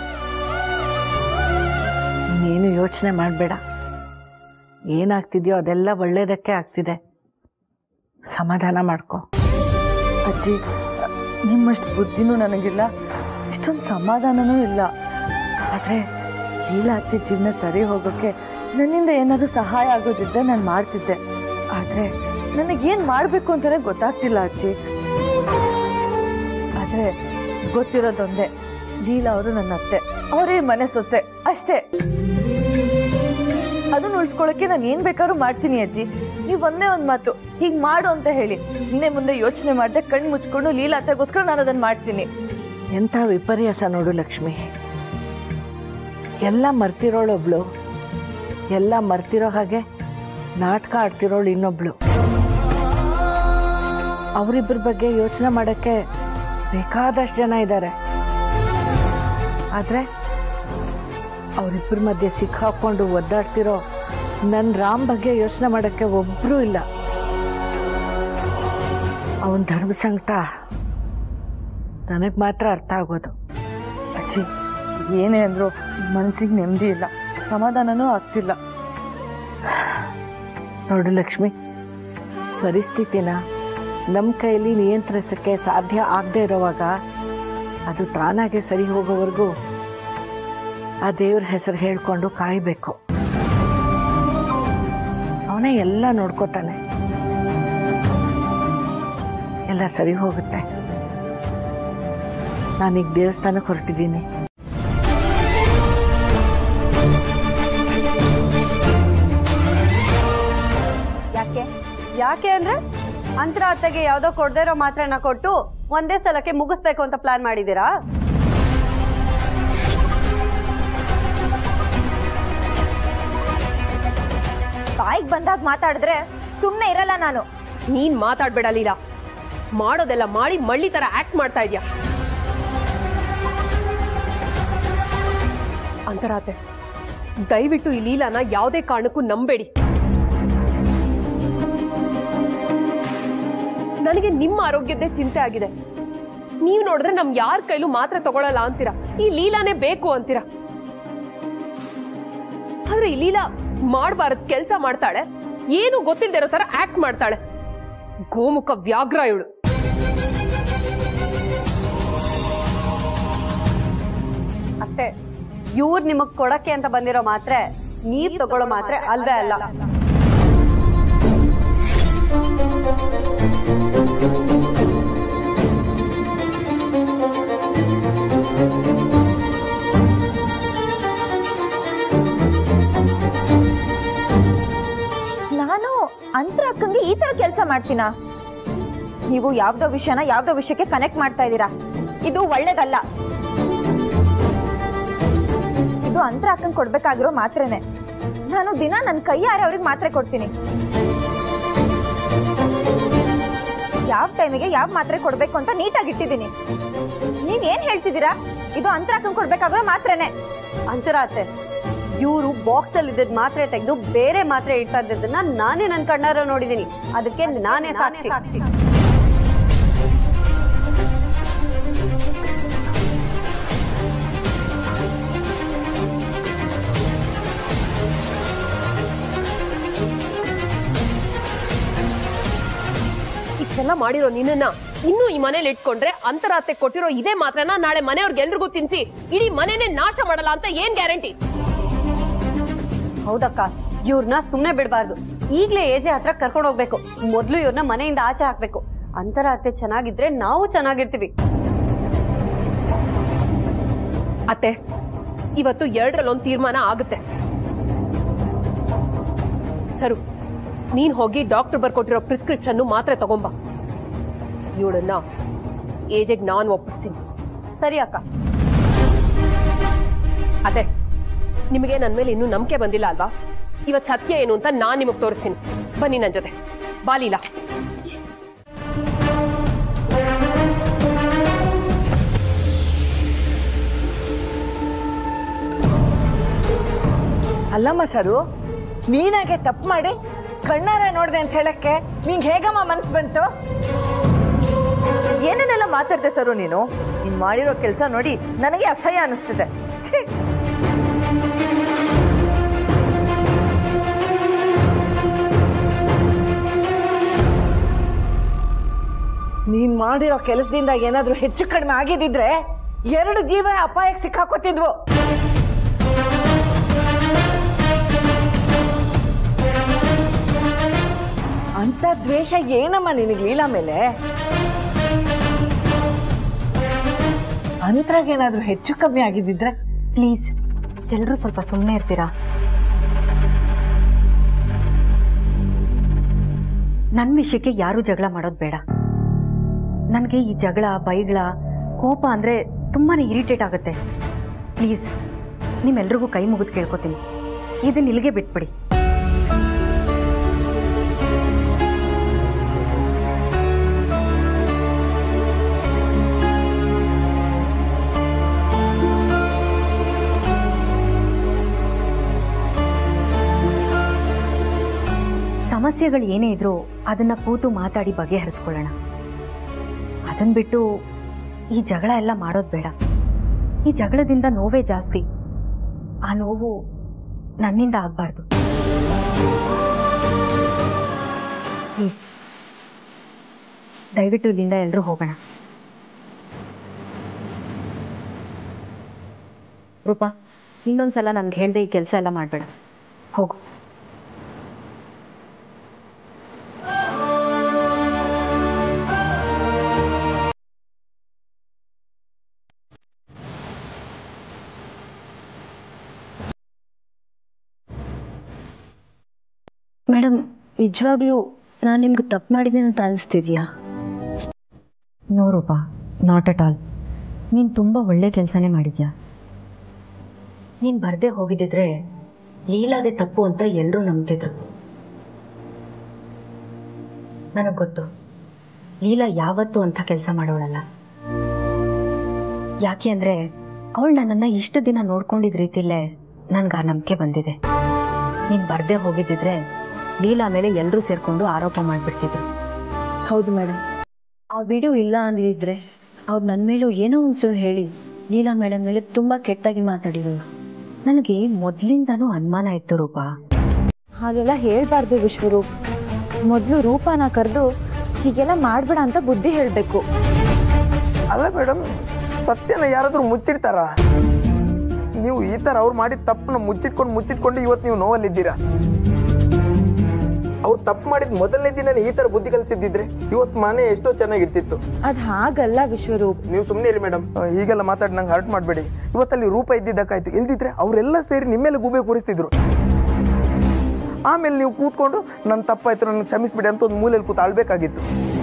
Speaker 8: ನೀನು ಯೋಚನೆ ಮಾಡಬೇಡ ಏನಾಗ್ತಿದ್ಯೋ ಅದೆಲ್ಲ ಒಳ್ಳೇದಕ್ಕೆ ಆಗ್ತಿದೆ ಸಮಾಧಾನ ಮಾಡ್ಕೊ
Speaker 13: ಅಜ್ಜಿ ನಿಮ್ಮಷ್ಟು ಬುದ್ಧಿನೂ ನನಗಿಲ್ಲ ಇಷ್ಟೊಂದು ಸಮಾಧಾನನೂ ಇಲ್ಲ ಆದ್ರೆ ಲೀಲಾತಿ ಜೀವನ ಸರಿ ಹೋಗೋಕೆ ನನ್ನಿಂದ ಏನಾದ್ರು ಸಹಾಯ ಆಗೋದಿದ್ರೆ ನಾನು ಮಾಡ್ತಿದ್ದೆ ಆದ್ರೆ ನನಗೇನ್ ಮಾಡ್ಬೇಕು ಅಂತಾನೆ ಗೊತ್ತಾಗ್ತಿಲ್ಲ ಅಜ್ಜಿ ಆದ್ರೆ ಗೊತ್ತಿರೋದೊಂದೇ ಲೀಲಾ ಅವರು ನನ್ನ ಅತ್ತೆ ಅವರೇ ಮನೆ ಸೊಸೆ ಅಷ್ಟೇ ಅದನ್ನ ಉಳಿಸ್ಕೊಳಕ್ಕೆ ನಾನು ಏನ್ ಬೇಕಾದ್ರೂ ಮಾಡ್ತೀನಿ ಅಜ್ಜಿ ನೀವ್ ಒಂದೇ ಒಂದ್ ಮಾತು ಹೀಗ್ ಮಾಡು ಅಂತ ಹೇಳಿ ಹಿಂದೆ ಮುಂದೆ ಯೋಚನೆ ಮಾಡ್ದೆ ಕಣ್ ಮುಚ್ಕೊಂಡು ಲೀಲಾತೆಗೋಸ್ಕರ ನಾನು ಅದನ್ನ ಮಾಡ್ತೀನಿ
Speaker 8: ಎಂಥ ವಿಪರ್ಯಾಸ ನೋಡು ಲಕ್ಷ್ಮಿ ಎಲ್ಲ ಮರ್ತಿರೋಳೊಬ್ಳು ಎಲ್ಲ ಮರ್ತಿರೋ ಹಾಗೆ ನಾಟಕ ಆಡ್ತಿರೋಳು ಇನ್ನೊಬ್ಳು ಅವರಿಬ್ಬರ ಬಗ್ಗೆ ಯೋಚನೆ ಮಾಡಕ್ಕೆ ಬೇಕಾದಷ್ಟು ಜನ ಇದ್ದಾರೆ ಆದ್ರೆ ಅವರಿಬ್ಬರ ಮಧ್ಯೆ ಸಿಕ್ಕಾಕೊಂಡು ಒದ್ದಾಡ್ತಿರೋ ನನ್ ರಾಮ್ ಬಗ್ಗೆ ಯೋಚನೆ ಮಾಡಕ್ಕೆ ಒಬ್ರು ಇಲ್ಲ ಅವನ್ ಧರ್ಮ ಸಂಕಟ ನನಗ್ ಮಾತ್ರ ಅರ್ಥ ಆಗೋದು
Speaker 13: ಅಜ್ಜಿ ಏನೇ ಅಂದ್ರು ಮನ್ಸಿಗೆ ನೆಮ್ಮದಿ ಇಲ್ಲ ಸಮಾಧಾನನೂ ಆಗ್ತಿಲ್ಲ
Speaker 8: ನೋಡು ಲಕ್ಷ್ಮಿ ಪರಿಸ್ಥಿತಿನ ನಮ್ಮ ಕೈಯಲ್ಲಿ ನಿಯಂತ್ರಿಸಕ್ಕೆ ಸಾಧ್ಯ ಆಗದೆ ಇರೋವಾಗ ಅದು ತಾನಾಗೆ ಸರಿ ಹೋಗೋವರೆಗೂ ಆ ದೇವ್ರ ಹೆಸರು ಹೇಳ್ಕೊಂಡು ಕಾಯ್ಬೇಕು ಅವನೇ ಎಲ್ಲ ನೋಡ್ಕೋತಾನೆ ಎಲ್ಲ ಸರಿ ಹೋಗುತ್ತೆ ನಾನೀಗ ದೇವಸ್ಥಾನಕ್ಕೆ ಹೊರಟಿದ್ದೀನಿ
Speaker 14: ಯಾಕೆ ಯಾಕೆ ಅಂದ್ರೆ ಅಂತರ ಅತ್ತೆಗೆ ಯಾವ್ದೋ ಕೊಡದೇ ಇರೋ ಮಾತ್ರನ ಕೊಟ್ಟು ಒಂದೇ ಸಲಕ್ಕೆ ಮುಗಿಸ್ಬೇಕು ಅಂತ ಪ್ಲಾನ್ ಮಾಡಿದೀರಾ
Speaker 1: ಬಾಯಿಗೆ ಬಂದಾಗ ಮಾತಾಡಿದ್ರೆ ಸುಮ್ಮನೆ ಇರಲ್ಲ ನಾನು
Speaker 3: ನೀನ್ ಮಾತಾಡ್ಬೇಡ ಲೀಲಾ ಮಾಡೋದೆಲ್ಲ ಮಾಡಿ ಮಳ್ಳಿ ತರ ಆಕ್ಟ್ ಮಾಡ್ತಾ ಇದ್ಯಾ ಅಂತರಾತೆ ದಯವಿಟ್ಟು ಈ ಲೀಲಾನ ಯಾವುದೇ ಕಾರಣಕ್ಕೂ ನಂಬೇಡಿ ನನಗೆ ನಿಮ್ಮ ಆರೋಗ್ಯದ್ದೇ ಚಿಂತೆ ಆಗಿದೆ ನೀವು ನೋಡಿದ್ರೆ ನಮ್ ಯಾರ ಕೈಲೂ ಮಾತ್ರ ತಗೊಳಲ್ಲ ಅಂತೀರಾ ಈ ಲೀಲಾನೇ ಬೇಕು ಅಂತೀರಾ ಆದ್ರೆ ಈ ಲೀಲಾ ಮಾಡಬಾರದ್ ಕೆಲ್ಸ ಮಾಡ್ತಾಳೆ ಏನು ಗೊತ್ತಿಲ್ದೇ ಇರೋ ತರ ಆಕ್ಟ್ ಮಾಡ್ತಾಳೆ ಗೋಮುಖ ವ್ಯಾಘ್ರ ಇವಳು
Speaker 14: ಅತ್ತೆ ಇವ್ರು ನಿಮಗ್ ಕೊಡಕ್ಕೆ ಅಂತ ಬಂದಿರೋ ಮಾತ್ರೆ ನೀವ್ ತಗೊಳ್ಳೋ ಮಾತ್ರೆ ಅಲ್ವೇ ಅಲ್ಲ
Speaker 1: ನಾನು ಅಂತರ ಅಕ್ಕಂಗೆ ಈ ತರ ಕೆಲಸ ಮಾಡ್ತೀನಾ ನೀವು ಯಾವ್ದೋ ವಿಷಯನ ಯಾವ್ದೋ ವಿಷಯಕ್ಕೆ ಕನೆಕ್ಟ್ ಮಾಡ್ತಾ ಇದ್ದೀರಾ ಇದು ಒಳ್ಳೇದಲ್ಲ ಇದು ಅಂತರ ಅಕ್ಕಂಗ್ ಕೊಡ್ಬೇಕಾಗಿರೋ ಮಾತ್ರೆನೆ ನಾನು ದಿನ ನನ್ನ ಕೈಯಾರೆ ಅವ್ರಿಗೆ ಮಾತ್ರೆ ಕೊಡ್ತೀನಿ ಯಾವ ಟೈಮಿಗೆ ಯಾವ ಮಾತ್ರೆ ಕೊಡ್ಬೇಕು ಅಂತ ನೀಟಾಗಿ ಇಟ್ಟಿದ್ದೀನಿ ನೀವ್ ಏನ್ ಹೇಳ್ತಿದ್ದೀರಾ ಇದು ಅಂತರ ಅಕ್ಕಂಗ್ ಕೊಡ್ಬೇಕಾಗಿರೋ ಮಾತ್ರೆನೆ
Speaker 14: ಅಂತರ ಅತ್ತೆ ಇವರು ಬಾಕ್ಸ್ ಅಲ್ಲಿ ಇದ್ದದ್ ಮಾತ್ರೆ ತೆಗೆದು ಬೇರೆ ಮಾತ್ರೆ ಇಡ್ತಾ ಇದ್ದದನ್ನ ನಾನೇ ನನ್ ಕಣ್ಣಾರ ನೋಡಿದೀನಿ ಅದಕ್ಕೆ ನಾನೇ ಸಾಕ್ಷಿ
Speaker 3: ಇಷ್ಟೆಲ್ಲ ಮಾಡಿರೋ ನಿನ್ನನ್ನ ಇನ್ನೂ ಈ ಮನೇಲಿ ಇಟ್ಕೊಂಡ್ರೆ ಅಂತರಾತೆ ಕೊಟ್ಟಿರೋ ಇದೇ ಮಾತ್ರನ ನಾಳೆ ಮನೆಯವ್ರಿಗೆ ಎಲ್ರಿಗೂ ತಿನ್ಸಿ ಇಡೀ ಮನೆನೇ ನಾಶ ಮಾಡಲ್ಲ ಅಂತ ಏನ್ ಗ್ಯಾರಂಟಿ
Speaker 14: ಹೌದಕ್ಕ ಇವ್ರನ್ನ ಸುಮ್ನೆ ಬಿಡಬಾರ್ದು ಈಗ್ಲೇ ಏಜೆ ಹತ್ರ ಕರ್ಕೊಂಡು ಹೋಗ್ಬೇಕು ಮೊದ್ಲು ಇವ್ರನ್ನ ಮನೆಯಿಂದ ಆಚೆ ಹಾಕ್ಬೇಕು ಅಂತರ ಅತ್ತೆ ಚೆನ್ನಾಗಿದ್ರೆ ನಾವು ಚೆನ್ನಾಗಿರ್ತೀವಿ
Speaker 3: ಅತ್ತೆ ಇವತ್ತು ಎರಡರಲ್ಲೊಂದು ತೀರ್ಮಾನ ಆಗುತ್ತೆ ಸರು ನೀನ್ ಹೋಗಿ ಡಾಕ್ಟರ್ ಬರ್ಕೊಟ್ಟಿರೋ ಪ್ರಿಸ್ಕ್ರಿಪ್ಷನ್ ಮಾತ್ರೆ ತಗೊಂಬ ಇವಳನ್ನ ಏಜೆಗ್ ನಾನ್ ಒಪ್ಪಿಸ್ತೀನಿ ಸರಿ ಅಕ್ಕ ಅದೇ ನಿಮಗೆ ನನ್ ಮೇಲೆ ಇನ್ನೂ ನಂಬಿಕೆ ಬಂದಿಲ್ಲ ಅಲ್ವಾ ಇವತ್ ಸತ್ಯ ಏನು ಅಂತ ನಾನ್ ನಿಮಗ್ ತೋರಿಸ್ತೀನಿ ಬನ್ನಿ ನನ್ ಜೊತೆ ಬಾಲೀಲಾ
Speaker 8: ಅಲ್ಲಮ್ಮ ಸರು ನೀನಾಗೆ ತಪ್ಪು ಮಾಡಿ ಕಣ್ಣಾರೆ ನೋಡ್ದೆ ಅಂತ ಹೇಳಕ್ಕೆ ನಿಂಗೆ ಹೇಗಮ್ಮ ಮನ್ಸು ಬಂತು
Speaker 13: ಏನೇನೆಲ್ಲ ಮಾತಾಡ್ದೆ ಸರು ನೀನು ನೀನ್ ಮಾಡಿರೋ ಕೆಲಸ ನೋಡಿ ನನಗೆ ಅಸಹ್ಯ ಅನಿಸ್ತಿದೆ ಛೀ
Speaker 8: ನೀನ್ ಮಾಡಿರೋ ಕೆಲಸದಿಂದ ಏನಾದ್ರೂ ಹೆಚ್ಚು ಕಡಿಮೆ ಆಗಿದ್ದಿದ್ರೆ ಎರಡು ಜೀವ ಅಪಾಯಕ್ಕೆ ಸಿಕ್ಕಾಕೋತಿದ್ವು ಅಂತ ದ್ವೇಷ ಏನಮ್ಮ ನಿನಗೆ ಲೀಲಾ ಮೇಲೆ ಅಂತರಾಗೇನಾದ್ರೂ ಹೆಚ್ಚು ಕಮ್ಮಿ ಆಗಿದ್ದಿದ್ರೆ
Speaker 4: ಪ್ಲೀಸ್ ಎಲ್ಲರೂ ಸ್ವಲ್ಪ ಸುಮ್ಮನೆ ಇರ್ತೀರಾ ನನ್ನ ವಿಷಯಕ್ಕೆ ಯಾರೂ ಜಗಳ ಮಾಡೋದು ಬೇಡ ನನಗೆ ಈ ಜಗಳ ಬೈಗಳ ಕೋಪ ಅಂದರೆ ತುಂಬಾ ಇರಿಟೇಟ್ ಆಗುತ್ತೆ ಪ್ಲೀಸ್ ನಿಮ್ಮೆಲ್ರಿಗೂ ಕೈ ಮುಗಿದು ಕೇಳ್ಕೊತೀನಿ ಇದನ್ನ ಇಲ್ಲಿಗೆ ಬಿಟ್ಬಿಡಿ ಸಮಸ್ಯೆಗಳು ಏನೇ ಇದ್ರೂ ಅದನ್ನ ಕೂತು ಮಾತಾಡಿ ಬಗೆಹರಿಸ್ಕೊಳ್ಳೋಣ ಅದನ್ನ ಬಿಟ್ಟು ಈ ಜಗಳ ಎಲ್ಲ ಮಾಡೋದು ಬೇಡ ಈ ಜಗಳದಿಂದ ನೋವೇ ಜಾಸ್ತಿ ಆ ನೋವು ನನ್ನಿಂದ ಆಗಬಾರ್ದು ಪ್ಲೀಸ್ ದಯವಿಟ್ಟು ಇಲ್ಲಿಂದ ಎಲ್ಲರೂ ಹೋಗೋಣ ರೂಪಾ ಇನ್ನೊಂದ್ಸಲ ನನ್ಗೆ ಹೇಳ್ದೆ ಈ ಕೆಲಸ ಎಲ್ಲ ಮಾಡಬೇಡ ಹೋಗು
Speaker 1: ಮೇಡಮ್ ನಿಜವಾಗ್ಲೂ ನಾನು ನಿಮ್ಗೆ ತಪ್ಪು ಮಾಡಿದ್ದೀನಿ ಅಂತ ಅನಿಸ್ತಿದ್ಯಾ
Speaker 4: no Roopa not at all ನೀನು ತುಂಬ ಒಳ್ಳೆ ಕೆಲಸನೇ ಮಾಡಿದ್ಯಾ ನೀನು ಬರದೇ ಹೋಗಿದ್ದಿದ್ರೆ ಲೀಲಾದೆ ತಪ್ಪು ಅಂತ ಎಲ್ಲರೂ ನಂಬ್ತಿದ್ರು ನನಗೆ ಗೊತ್ತು ಲೀಲಾ ಯಾವತ್ತೂ ಅಂಥ ಕೆಲಸ ಮಾಡೋಳಲ್ಲ ಯಾಕೆ ಅಂದರೆ ಅವಳು ನನ್ನನ್ನು ಇಷ್ಟು ದಿನ ನೋಡ್ಕೊಂಡಿದ್ದ ರೀತಿಲೇ ನನಗೆ ಆ ನಂಬಿಕೆ ಬಂದಿದೆ ನೀನು ಬರದೇ ಹೋಗಿದ್ದಿದ್ರೆ ಲೀಲಾ ಮೇಲೆ ಎಲ್ಲರೂ ಸೇರಿಕೊಂಡು ಆರೋಪ ಮಾಡಿಬಿಡ್ತಿದ್ರು
Speaker 1: ಹೌದು ಮೇಡಮ್ ಆ ವಿಡಿಯೋ ಇಲ್ಲ ಅಂದಿದ್ರೆ ಅವ್ರು ನನ್ನ ಮೇಲೂ ಏನೋ ಒಂದು ಸುಳ್ಳು ಹೇಳಿ ಲೀಲಾ ಮೇಡಮ್ ಮೇಲೆ ತುಂಬ ಕೆಟ್ಟಾಗಿ ಮಾತಾಡಿದ್ರು
Speaker 4: ನನಗೆ ಮೊದಲಿಂದನೂ ಅನುಮಾನ ಇತ್ತು ರೂಪಾ
Speaker 1: ಹಾಗೆಲ್ಲ ಹೇಳ್ಬಾರ್ದು ವಿಶ್ವರೂಪ್ ಮೊದಲು ರೂಪನ ಕರೆದು ಹೀಗೆಲ್ಲ ಮಾಡ್ಬೇಡ ಅಂತ ಬುದ್ಧಿ ಹೇಳಬೇಕು
Speaker 6: ಅಲ್ಲ ಮೇಡಮ್ ಸತ್ಯನ ಯಾರಾದ್ರೂ ಮುಚ್ಚಿಡ್ತಾರ ನೀವು ಈ ತರ ಅವ್ರು ಮಾಡಿದ ತಪ್ಪನ್ನ ಮುಚ್ಚಿಟ್ಕೊಂಡು ಮುಚ್ಚಿಟ್ಕೊಂಡು ಇವತ್ತು ನೀವು ನೋವಲ್ಲಿದ್ದೀರಾ ಅವ್ರು ತಪ್ಪು ಮಾಡಿದ ಮೊದಲನೇ ದಿನ ಈ ತರ ಬುದ್ಧಿ ಕಲಿಸಿದ್ದಿದ್ರೆ ಇವತ್ತು ಮನೆ ಎಷ್ಟೋ ಚೆನ್ನಾಗಿರ್ತಿತ್ತು
Speaker 1: ಅದ್ ಹಾಗಲ್ಲ ವಿಶ್ವರೂಪ್
Speaker 6: ನೀವು ಸುಮ್ಮನೆ ಇರಿ ಮೇಡಮ್ ಹೀಗೆಲ್ಲ ಮಾತಾಡಿ ನಂಗೆ ಹರ್ಟ್ ಮಾಡಬೇಡಿ ಇವತ್ತಲ್ಲಿ ರೂಪ ಇದ್ದಿದ್ದಕ್ಕಾಯ್ತು ಇಲ್ದಿದ್ರೆ ಅವರೆಲ್ಲ ಸೇರಿ ನಿಮ್ಮೇಲೆ ಗೂಬೆ ಕೂರಿಸ್ತಿದ್ರು ಆಮೇಲೆ ನೀವು ಕೂತ್ಕೊಂಡು ನನ್ನ ತಪ್ಪಾಯ್ತು ನನ್ನ ಕ್ಷಮಿಸ್ಬಿಡಿ ಅಂತ ಒಂದು ಮೂಲೆಯಲ್ಲಿ ಕೂತು ಆಳ್ಬೇಕಾಗಿತ್ತು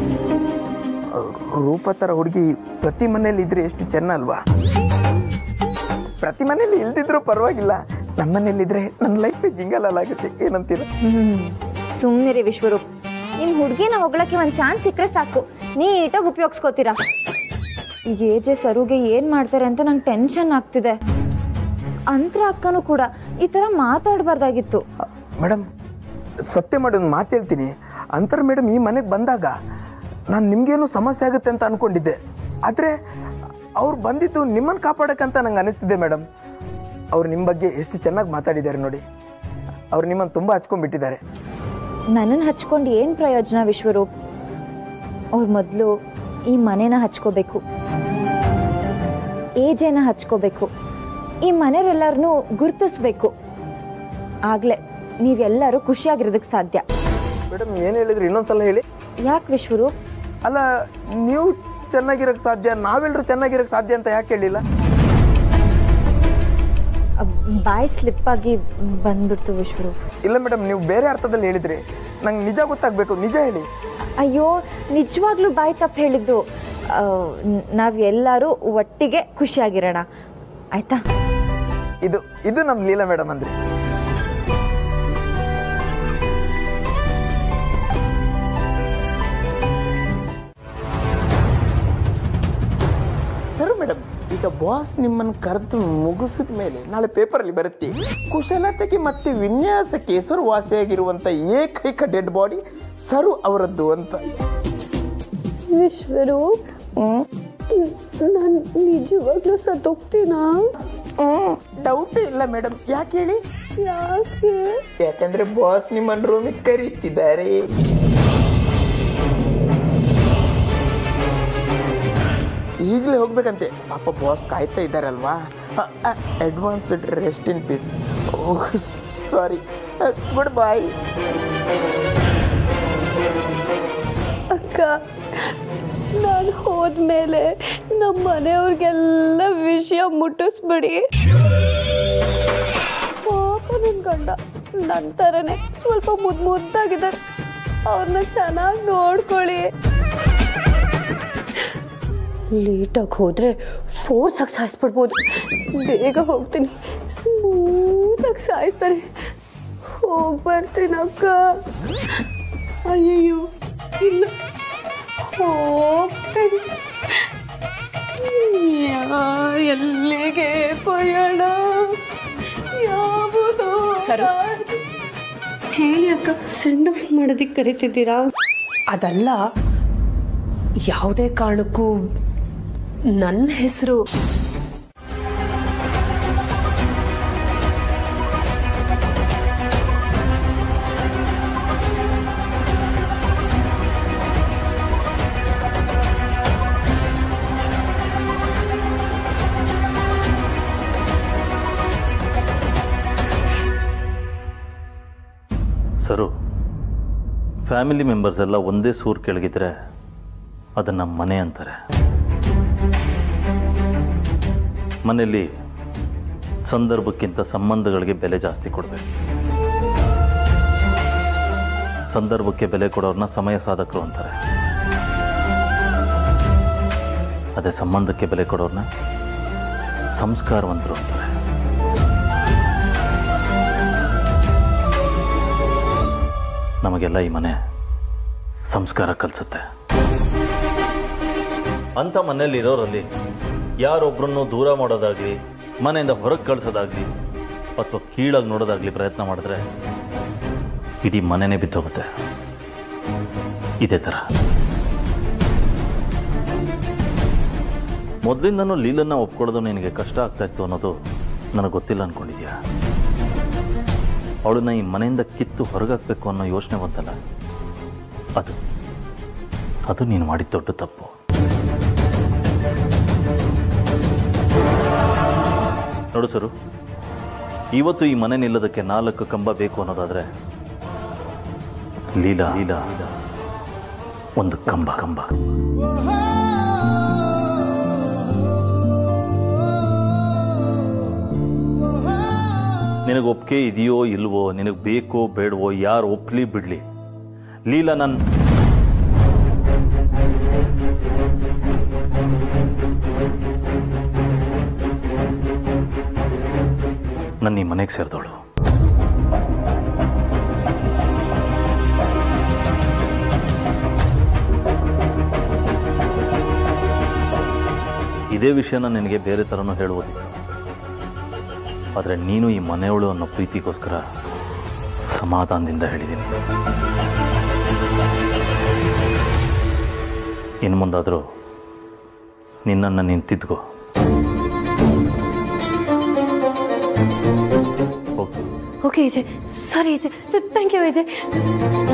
Speaker 6: ರೂಪ ತರ ಹುಡುಗಿ ಪ್ರತಿ ಮನೇಲಿ ಇದ್ರೆ ಎಷ್ಟು ಚೆನ್ನ ಅಲ್ವಾ ಪ್ರತಿ ಮನೇಲಿ ಇಲ್ದಿದ್ರು ಪರವಾಗಿಲ್ಲ ನಮ್ಮ ಮನೇಲಿದ್ರೆ ನನ್ನ ಲೈಫ್ ಜಿಂಗಲಾಗುತ್ತೆ ಏನಂತೀರ
Speaker 1: ಹ್ಮ್ ಸುಮ್ಮನಿರಿ ವಿಶ್ವರೂಪ್ ನಿಮ್ ಹುಡ್ಗಿನ ಹೊಗಳಕ್ಕೆ ಒಂದ್ ಚಾನ್ಸ್ ಸಿಕ್ಕರೆ ಸಾಕು ನೀಟಾಗಿ ಉಪಯೋಗಿಸ್ಕೋತೀರಾ ಈಗ ಏಜೆ ಸರುಗೆ ಏನ್ ಮಾಡ್ತಾರೆ ಅಂತ ನಂಗೆ ಟೆನ್ಷನ್ ಆಗ್ತಿದೆ ಅಂತರ ಅಕ್ಕನೂ ಕೂಡ ಈ ತರ ಮಾತಾಡಬಾರ್ದಾಗಿತ್ತು
Speaker 6: ಮೇಡಮ್ ಸತ್ಯ ಮಾಡಿ ಒಂದು ಮಾತು ಹೇಳ್ತೀನಿ ಅಂತರ್ ಮೇಡಮ್ ಈ ಮನೆಗೆ ಬಂದಾಗ ನಾನು ನಿಮ್ಗೇನು ಸಮಸ್ಯೆ ಆಗುತ್ತೆ ಅಂತ ಅನ್ಕೊಂಡಿದ್ದೆ ಆದ್ರೆ ಅವ್ರು ಬಂದಿದ್ದು ನಿಮ್ಮನ್ನು ಕಾಪಾಡಕ್ಕಂತ ನಂಗೆ ಅನಿಸ್ತಿದೆ ಮೇಡಮ್ ಅವ್ರು ನಿಮ್ಮ ಬಗ್ಗೆ ಎಷ್ಟು ಚೆನ್ನಾಗಿ ಮಾತಾಡಿದ್ದಾರೆ ನೋಡಿ ಅವ್ರು ನಿಮ್ಮನ್ನು ತುಂಬ ಹಚ್ಕೊಂಡ್ಬಿಟ್ಟಿದ್ದಾರೆ
Speaker 1: ನನ್ನನ್ನು ಹಚ್ಕೊಂಡು ಏನ್ ಪ್ರಯೋಜನ ವಿಶ್ವರೂಪ್ ಅವ್ರು ಮೊದಲು ಈ ಮನೆನ ಹಚ್ಕೋಬೇಕು ಏಜೆನ ಹಚ್ಕೋಬೇಕು ಈ ಮನೆಯವರೆಲ್ಲರನ್ನೂ ಗುರ್ತಿಸ್ಬೇಕು ಆಗ್ಲೇ ನೀವೆಲ್ಲರೂ ಖುಷಿಯಾಗಿರೋದಕ್ಕೆ ಸಾಧ್ಯ
Speaker 6: ಮೇಡಮ್ ಏನು ಹೇಳಿದ್ರಿ ಇನ್ನೊಂದ್ಸಲ ಹೇಳಿ
Speaker 1: ಯಾಕೆ ವಿಶ್ವರೂಪ್
Speaker 6: ಅಲ್ಲ ನೀವು ಚೆನ್ನಾಗಿರಕ್ ಸಾಧ್ಯ ನಾವೆಲ್ಲರೂ ಚೆನ್ನಾಗಿರಕ್ ಸಾಧ್ಯ ಅಂತ ಯಾಕೆ ಹೇಳಿಲ್ಲ
Speaker 1: ಬಾಯಿ ಸ್ಲಿಪ್ ಆಗಿ ಬಂದ್ಬಿಡ್ತು ವಿಶ್ವರು
Speaker 15: ಇಲ್ಲ ಮೇಡಮ್ ನೀವು ಬೇರೆ ಅರ್ಥದಲ್ಲಿ ಹೇಳಿದ್ರಿ ನಂಗೆ ನಿಜ ಗೊತ್ತಾಗಬೇಕು ನಿಜ ಹೇಳಿ
Speaker 1: ಅಯ್ಯೋ ನಿಜವಾಗ್ಲೂ ಬಾಯಿ ತಪ್ಪು ಹೇಳಿದ್ದು ಆ, ನ್- ನಾವ್ ಎಲ್ಲರೂ ಒಟ್ಟಿಗೆ ಖುಷಿಯಾಗಿರೋಣ ಆಯ್ತಾ
Speaker 15: ಇದು ಇದು ನಮ್ಮ ಲೀಲಾ ಮೇಡಮ್ ಅಂದ್ರೆ ಸರ್ ಮೇಡಮ್ ಈಗ ಬಾಸ್ ನಿಮ್ಮನ್ನು ಕರೆದು ಮುಗಿಸಿದ ಮೇಲೆ ನಾಳೆ ಪೇಪರಲ್ಲಿ ಬರುತ್ತೆ ಕುಶಲತೆಗೆ ಮತ್ತೆ ವಿನ್ಯಾಸಕ್ಕೆ ಹೆಸರುವಾಸಿಯಾಗಿರುವಂತ ಏಕೈಕ ಡೆಡ್ ಬಾಡಿ ಸರು ಅವರದ್ದು ಅಂತ
Speaker 14: ವಿಶ್ವರು ನಾನು ನಿಜವಾಗ್ಲೂ ಸತ್ತೋಗ್ತೀನಾ
Speaker 15: ಡೌಟ್ ಇಲ್ಲ ಮೇಡಮ್ ಯಾಕೆ ಹೇಳಿ
Speaker 14: ಯಾಕೆ
Speaker 15: ಯಾಕಂದ್ರೆ ಬಾಸ್ ನಿಮ್ಮನ್ನು ರೂಮಿಗೆ ಕರೀತಿದ್ದಾರೆ ಈಗಲೇ ಹೋಗ್ಬೇಕಂತೆ ಪಾಪ ಬಾಸ್ ಕಾಯ್ತಾ ಇದ್ದಾರಲ್ವಾ advanced rest in peace sorry good bye
Speaker 14: ಅಕ್ಕ ನಾನು ಹೋದ್ಮೇಲೆ ನಮ್ಮ ಮನೆಯವ್ರಿಗೆಲ್ಲ ವಿಷಯ ಮುಟ್ಟಿಸ್ಬಿಡಿ ಪಾಪ ನನ್ ಗಂಡ ನನ್ನ ಥರನೇ ಸ್ವಲ್ಪ ಮುದ್ ಮುದ್ದಾಗಿದ್ದಾರೆ ಅವ್ರನ್ನ ಚೆನ್ನಾಗಿ ನೋಡ್ಕೊಳ್ಳಿ ಲೇಟಾಗಿ ಹೋದ್ರೆ ಫೋರ್ಸ್ ಆಗಿ ಸಾಯಿಸ್ಬಿಡ್ಬೋದು ಬೇಗ ಹೋಗ್ತೀನಿ ಸ್ಮೂತಾಗಿ ಸಾಯಿಸ್ತಾರೆ ಹೋಗಿ ಬರ್ತೀನಿ ಅಕ್ಕ ಅಯ್ಯಯ್ಯೋ ಇಲ್ಲ ಹೋಗ್ತೀನಿ ಯಾ- ಎಲ್ಲಿಗೆ ಪಯಣ ಯಾವುದು
Speaker 3: ಸರು.
Speaker 14: ಹೇಳಿ ಅಕ್ಕ ಸೆಂಡ್ ಆಫ್ ಮಾಡೋದಕ್ಕೆ ಕರಿತಿದ್ದೀರಾ
Speaker 3: ಅದಲ್ಲ ಯಾವುದೇ ಕಾರಣಕ್ಕೂ ನನ್ನ ಹೆಸರು
Speaker 2: ಸರು ಫ್ಯಾಮಿಲಿ ಮೆಂಬರ್ಸ್ ಎಲ್ಲ ಒಂದೇ ಸೂರು ಕೆಳಗಿದ್ರೆ ಅದನ್ನ ಮನೆ ಅಂತಾರೆ ಮನೆಯಲ್ಲಿ ಸಂದರ್ಭಕ್ಕಿಂತ ಸಂಬಂಧಗಳಿಗೆ ಬೆಲೆ ಜಾಸ್ತಿ ಕೊಡಬೇಕು ಸಂದರ್ಭಕ್ಕೆ ಬೆಲೆ ಕೊಡೋರ್ನ ಸಮಯ ಸಾಧಕರು ಅಂತಾರೆ ಅದೇ ಸಂಬಂಧಕ್ಕೆ ಬೆಲೆ ಕೊಡೋರ್ನ ಸಂಸ್ಕಾರವಂತರು ಅಂತಾರೆ ನಮಗೆಲ್ಲ ಈ ಮನೆ ಸಂಸ್ಕಾರ ಕಲಿಸುತ್ತೆ ಅಂತ ಮನೇಲಿ ಇರೋರಲ್ಲಿ ಯಾರೊಬ್ಬರನ್ನು ದೂರ ಮಾಡೋದಾಗ್ಲಿ ಮನೆಯಿಂದ ಹೊರಗೆ ಕಳಿಸೋದಾಗ್ಲಿ ಅಥವಾ ಕೀಳಾಗಿ ನೋಡೋದಾಗ್ಲಿ ಪ್ರಯತ್ನ ಮಾಡಿದ್ರೆ ಇಡೀ ಮನೆನೇ ಬಿದ್ದೋಗುತ್ತೆ ಇದೇ ಥರ ಮೊದಲಿಂದನೂ ಲೀಲನ್ನ ಒಪ್ಕೊಳ್ಳೋದು ನಿನಗೆ ಕಷ್ಟ ಆಗ್ತಾ ಇತ್ತು ಅನ್ನೋದು ನನಗೆ ಗೊತ್ತಿಲ್ಲ ಅನ್ಕೊಂಡಿದ್ಯಾ ಅವಳನ್ನ ಈ ಮನೆಯಿಂದ ಕಿತ್ತು ಹೊರಗಾಕ್ಬೇಕು ಅನ್ನೋ ಯೋಚನೆ ಬಂತಲ್ಲ ಅದು ಅದು ನೀನು ಮಾಡಿದ ದೊಡ್ಡ ತಪ್ಪು ನೋಡು ಸರು ಇವತ್ತು ಈ ಮನೆ ನಿಲ್ಲೋದಕ್ಕೆ ನಾಲ್ಕು ಕಂಬ ಬೇಕು ಅನ್ನೋದಾದ್ರೆ ಲೀಲಾ ಲೀಲಾ ಒಂದು ಕಂಬ ಕಂಬ ನಿನಗೆ ಒಪ್ಪಿಗೆ ಇದೆಯೋ ಇಲ್ವೋ ನಿನಗೆ ಬೇಕೋ ಬೇಡವೋ ಯಾರು ಒಪ್ಲಿ ಬಿಡ್ಲಿ ಲೀಲಾ ನನ್ ನನ್ನ ಈ ಮನೆಗೆ ಸೇರಿದವಳು ಇದೇ ವಿಷಯನ ನಿನಗೆ ಬೇರೆ ಥರನೂ ಹೇಳುವುದಿಲ್ಲ ಆದರೆ ನೀನು ಈ ಮನೆಯವಳು ಅನ್ನೋ ಪ್ರೀತಿಗೋಸ್ಕರ ಸಮಾಧಾನದಿಂದ ಹೇಳಿದ್ದೀನಿ ಇನ್ನು ಮುಂದಾದರೂ ನಿನ್ನನ್ನು ನೀನು ತಿದ್ಕೋ
Speaker 14: okay Vijay sorry Vijay thank you Vijay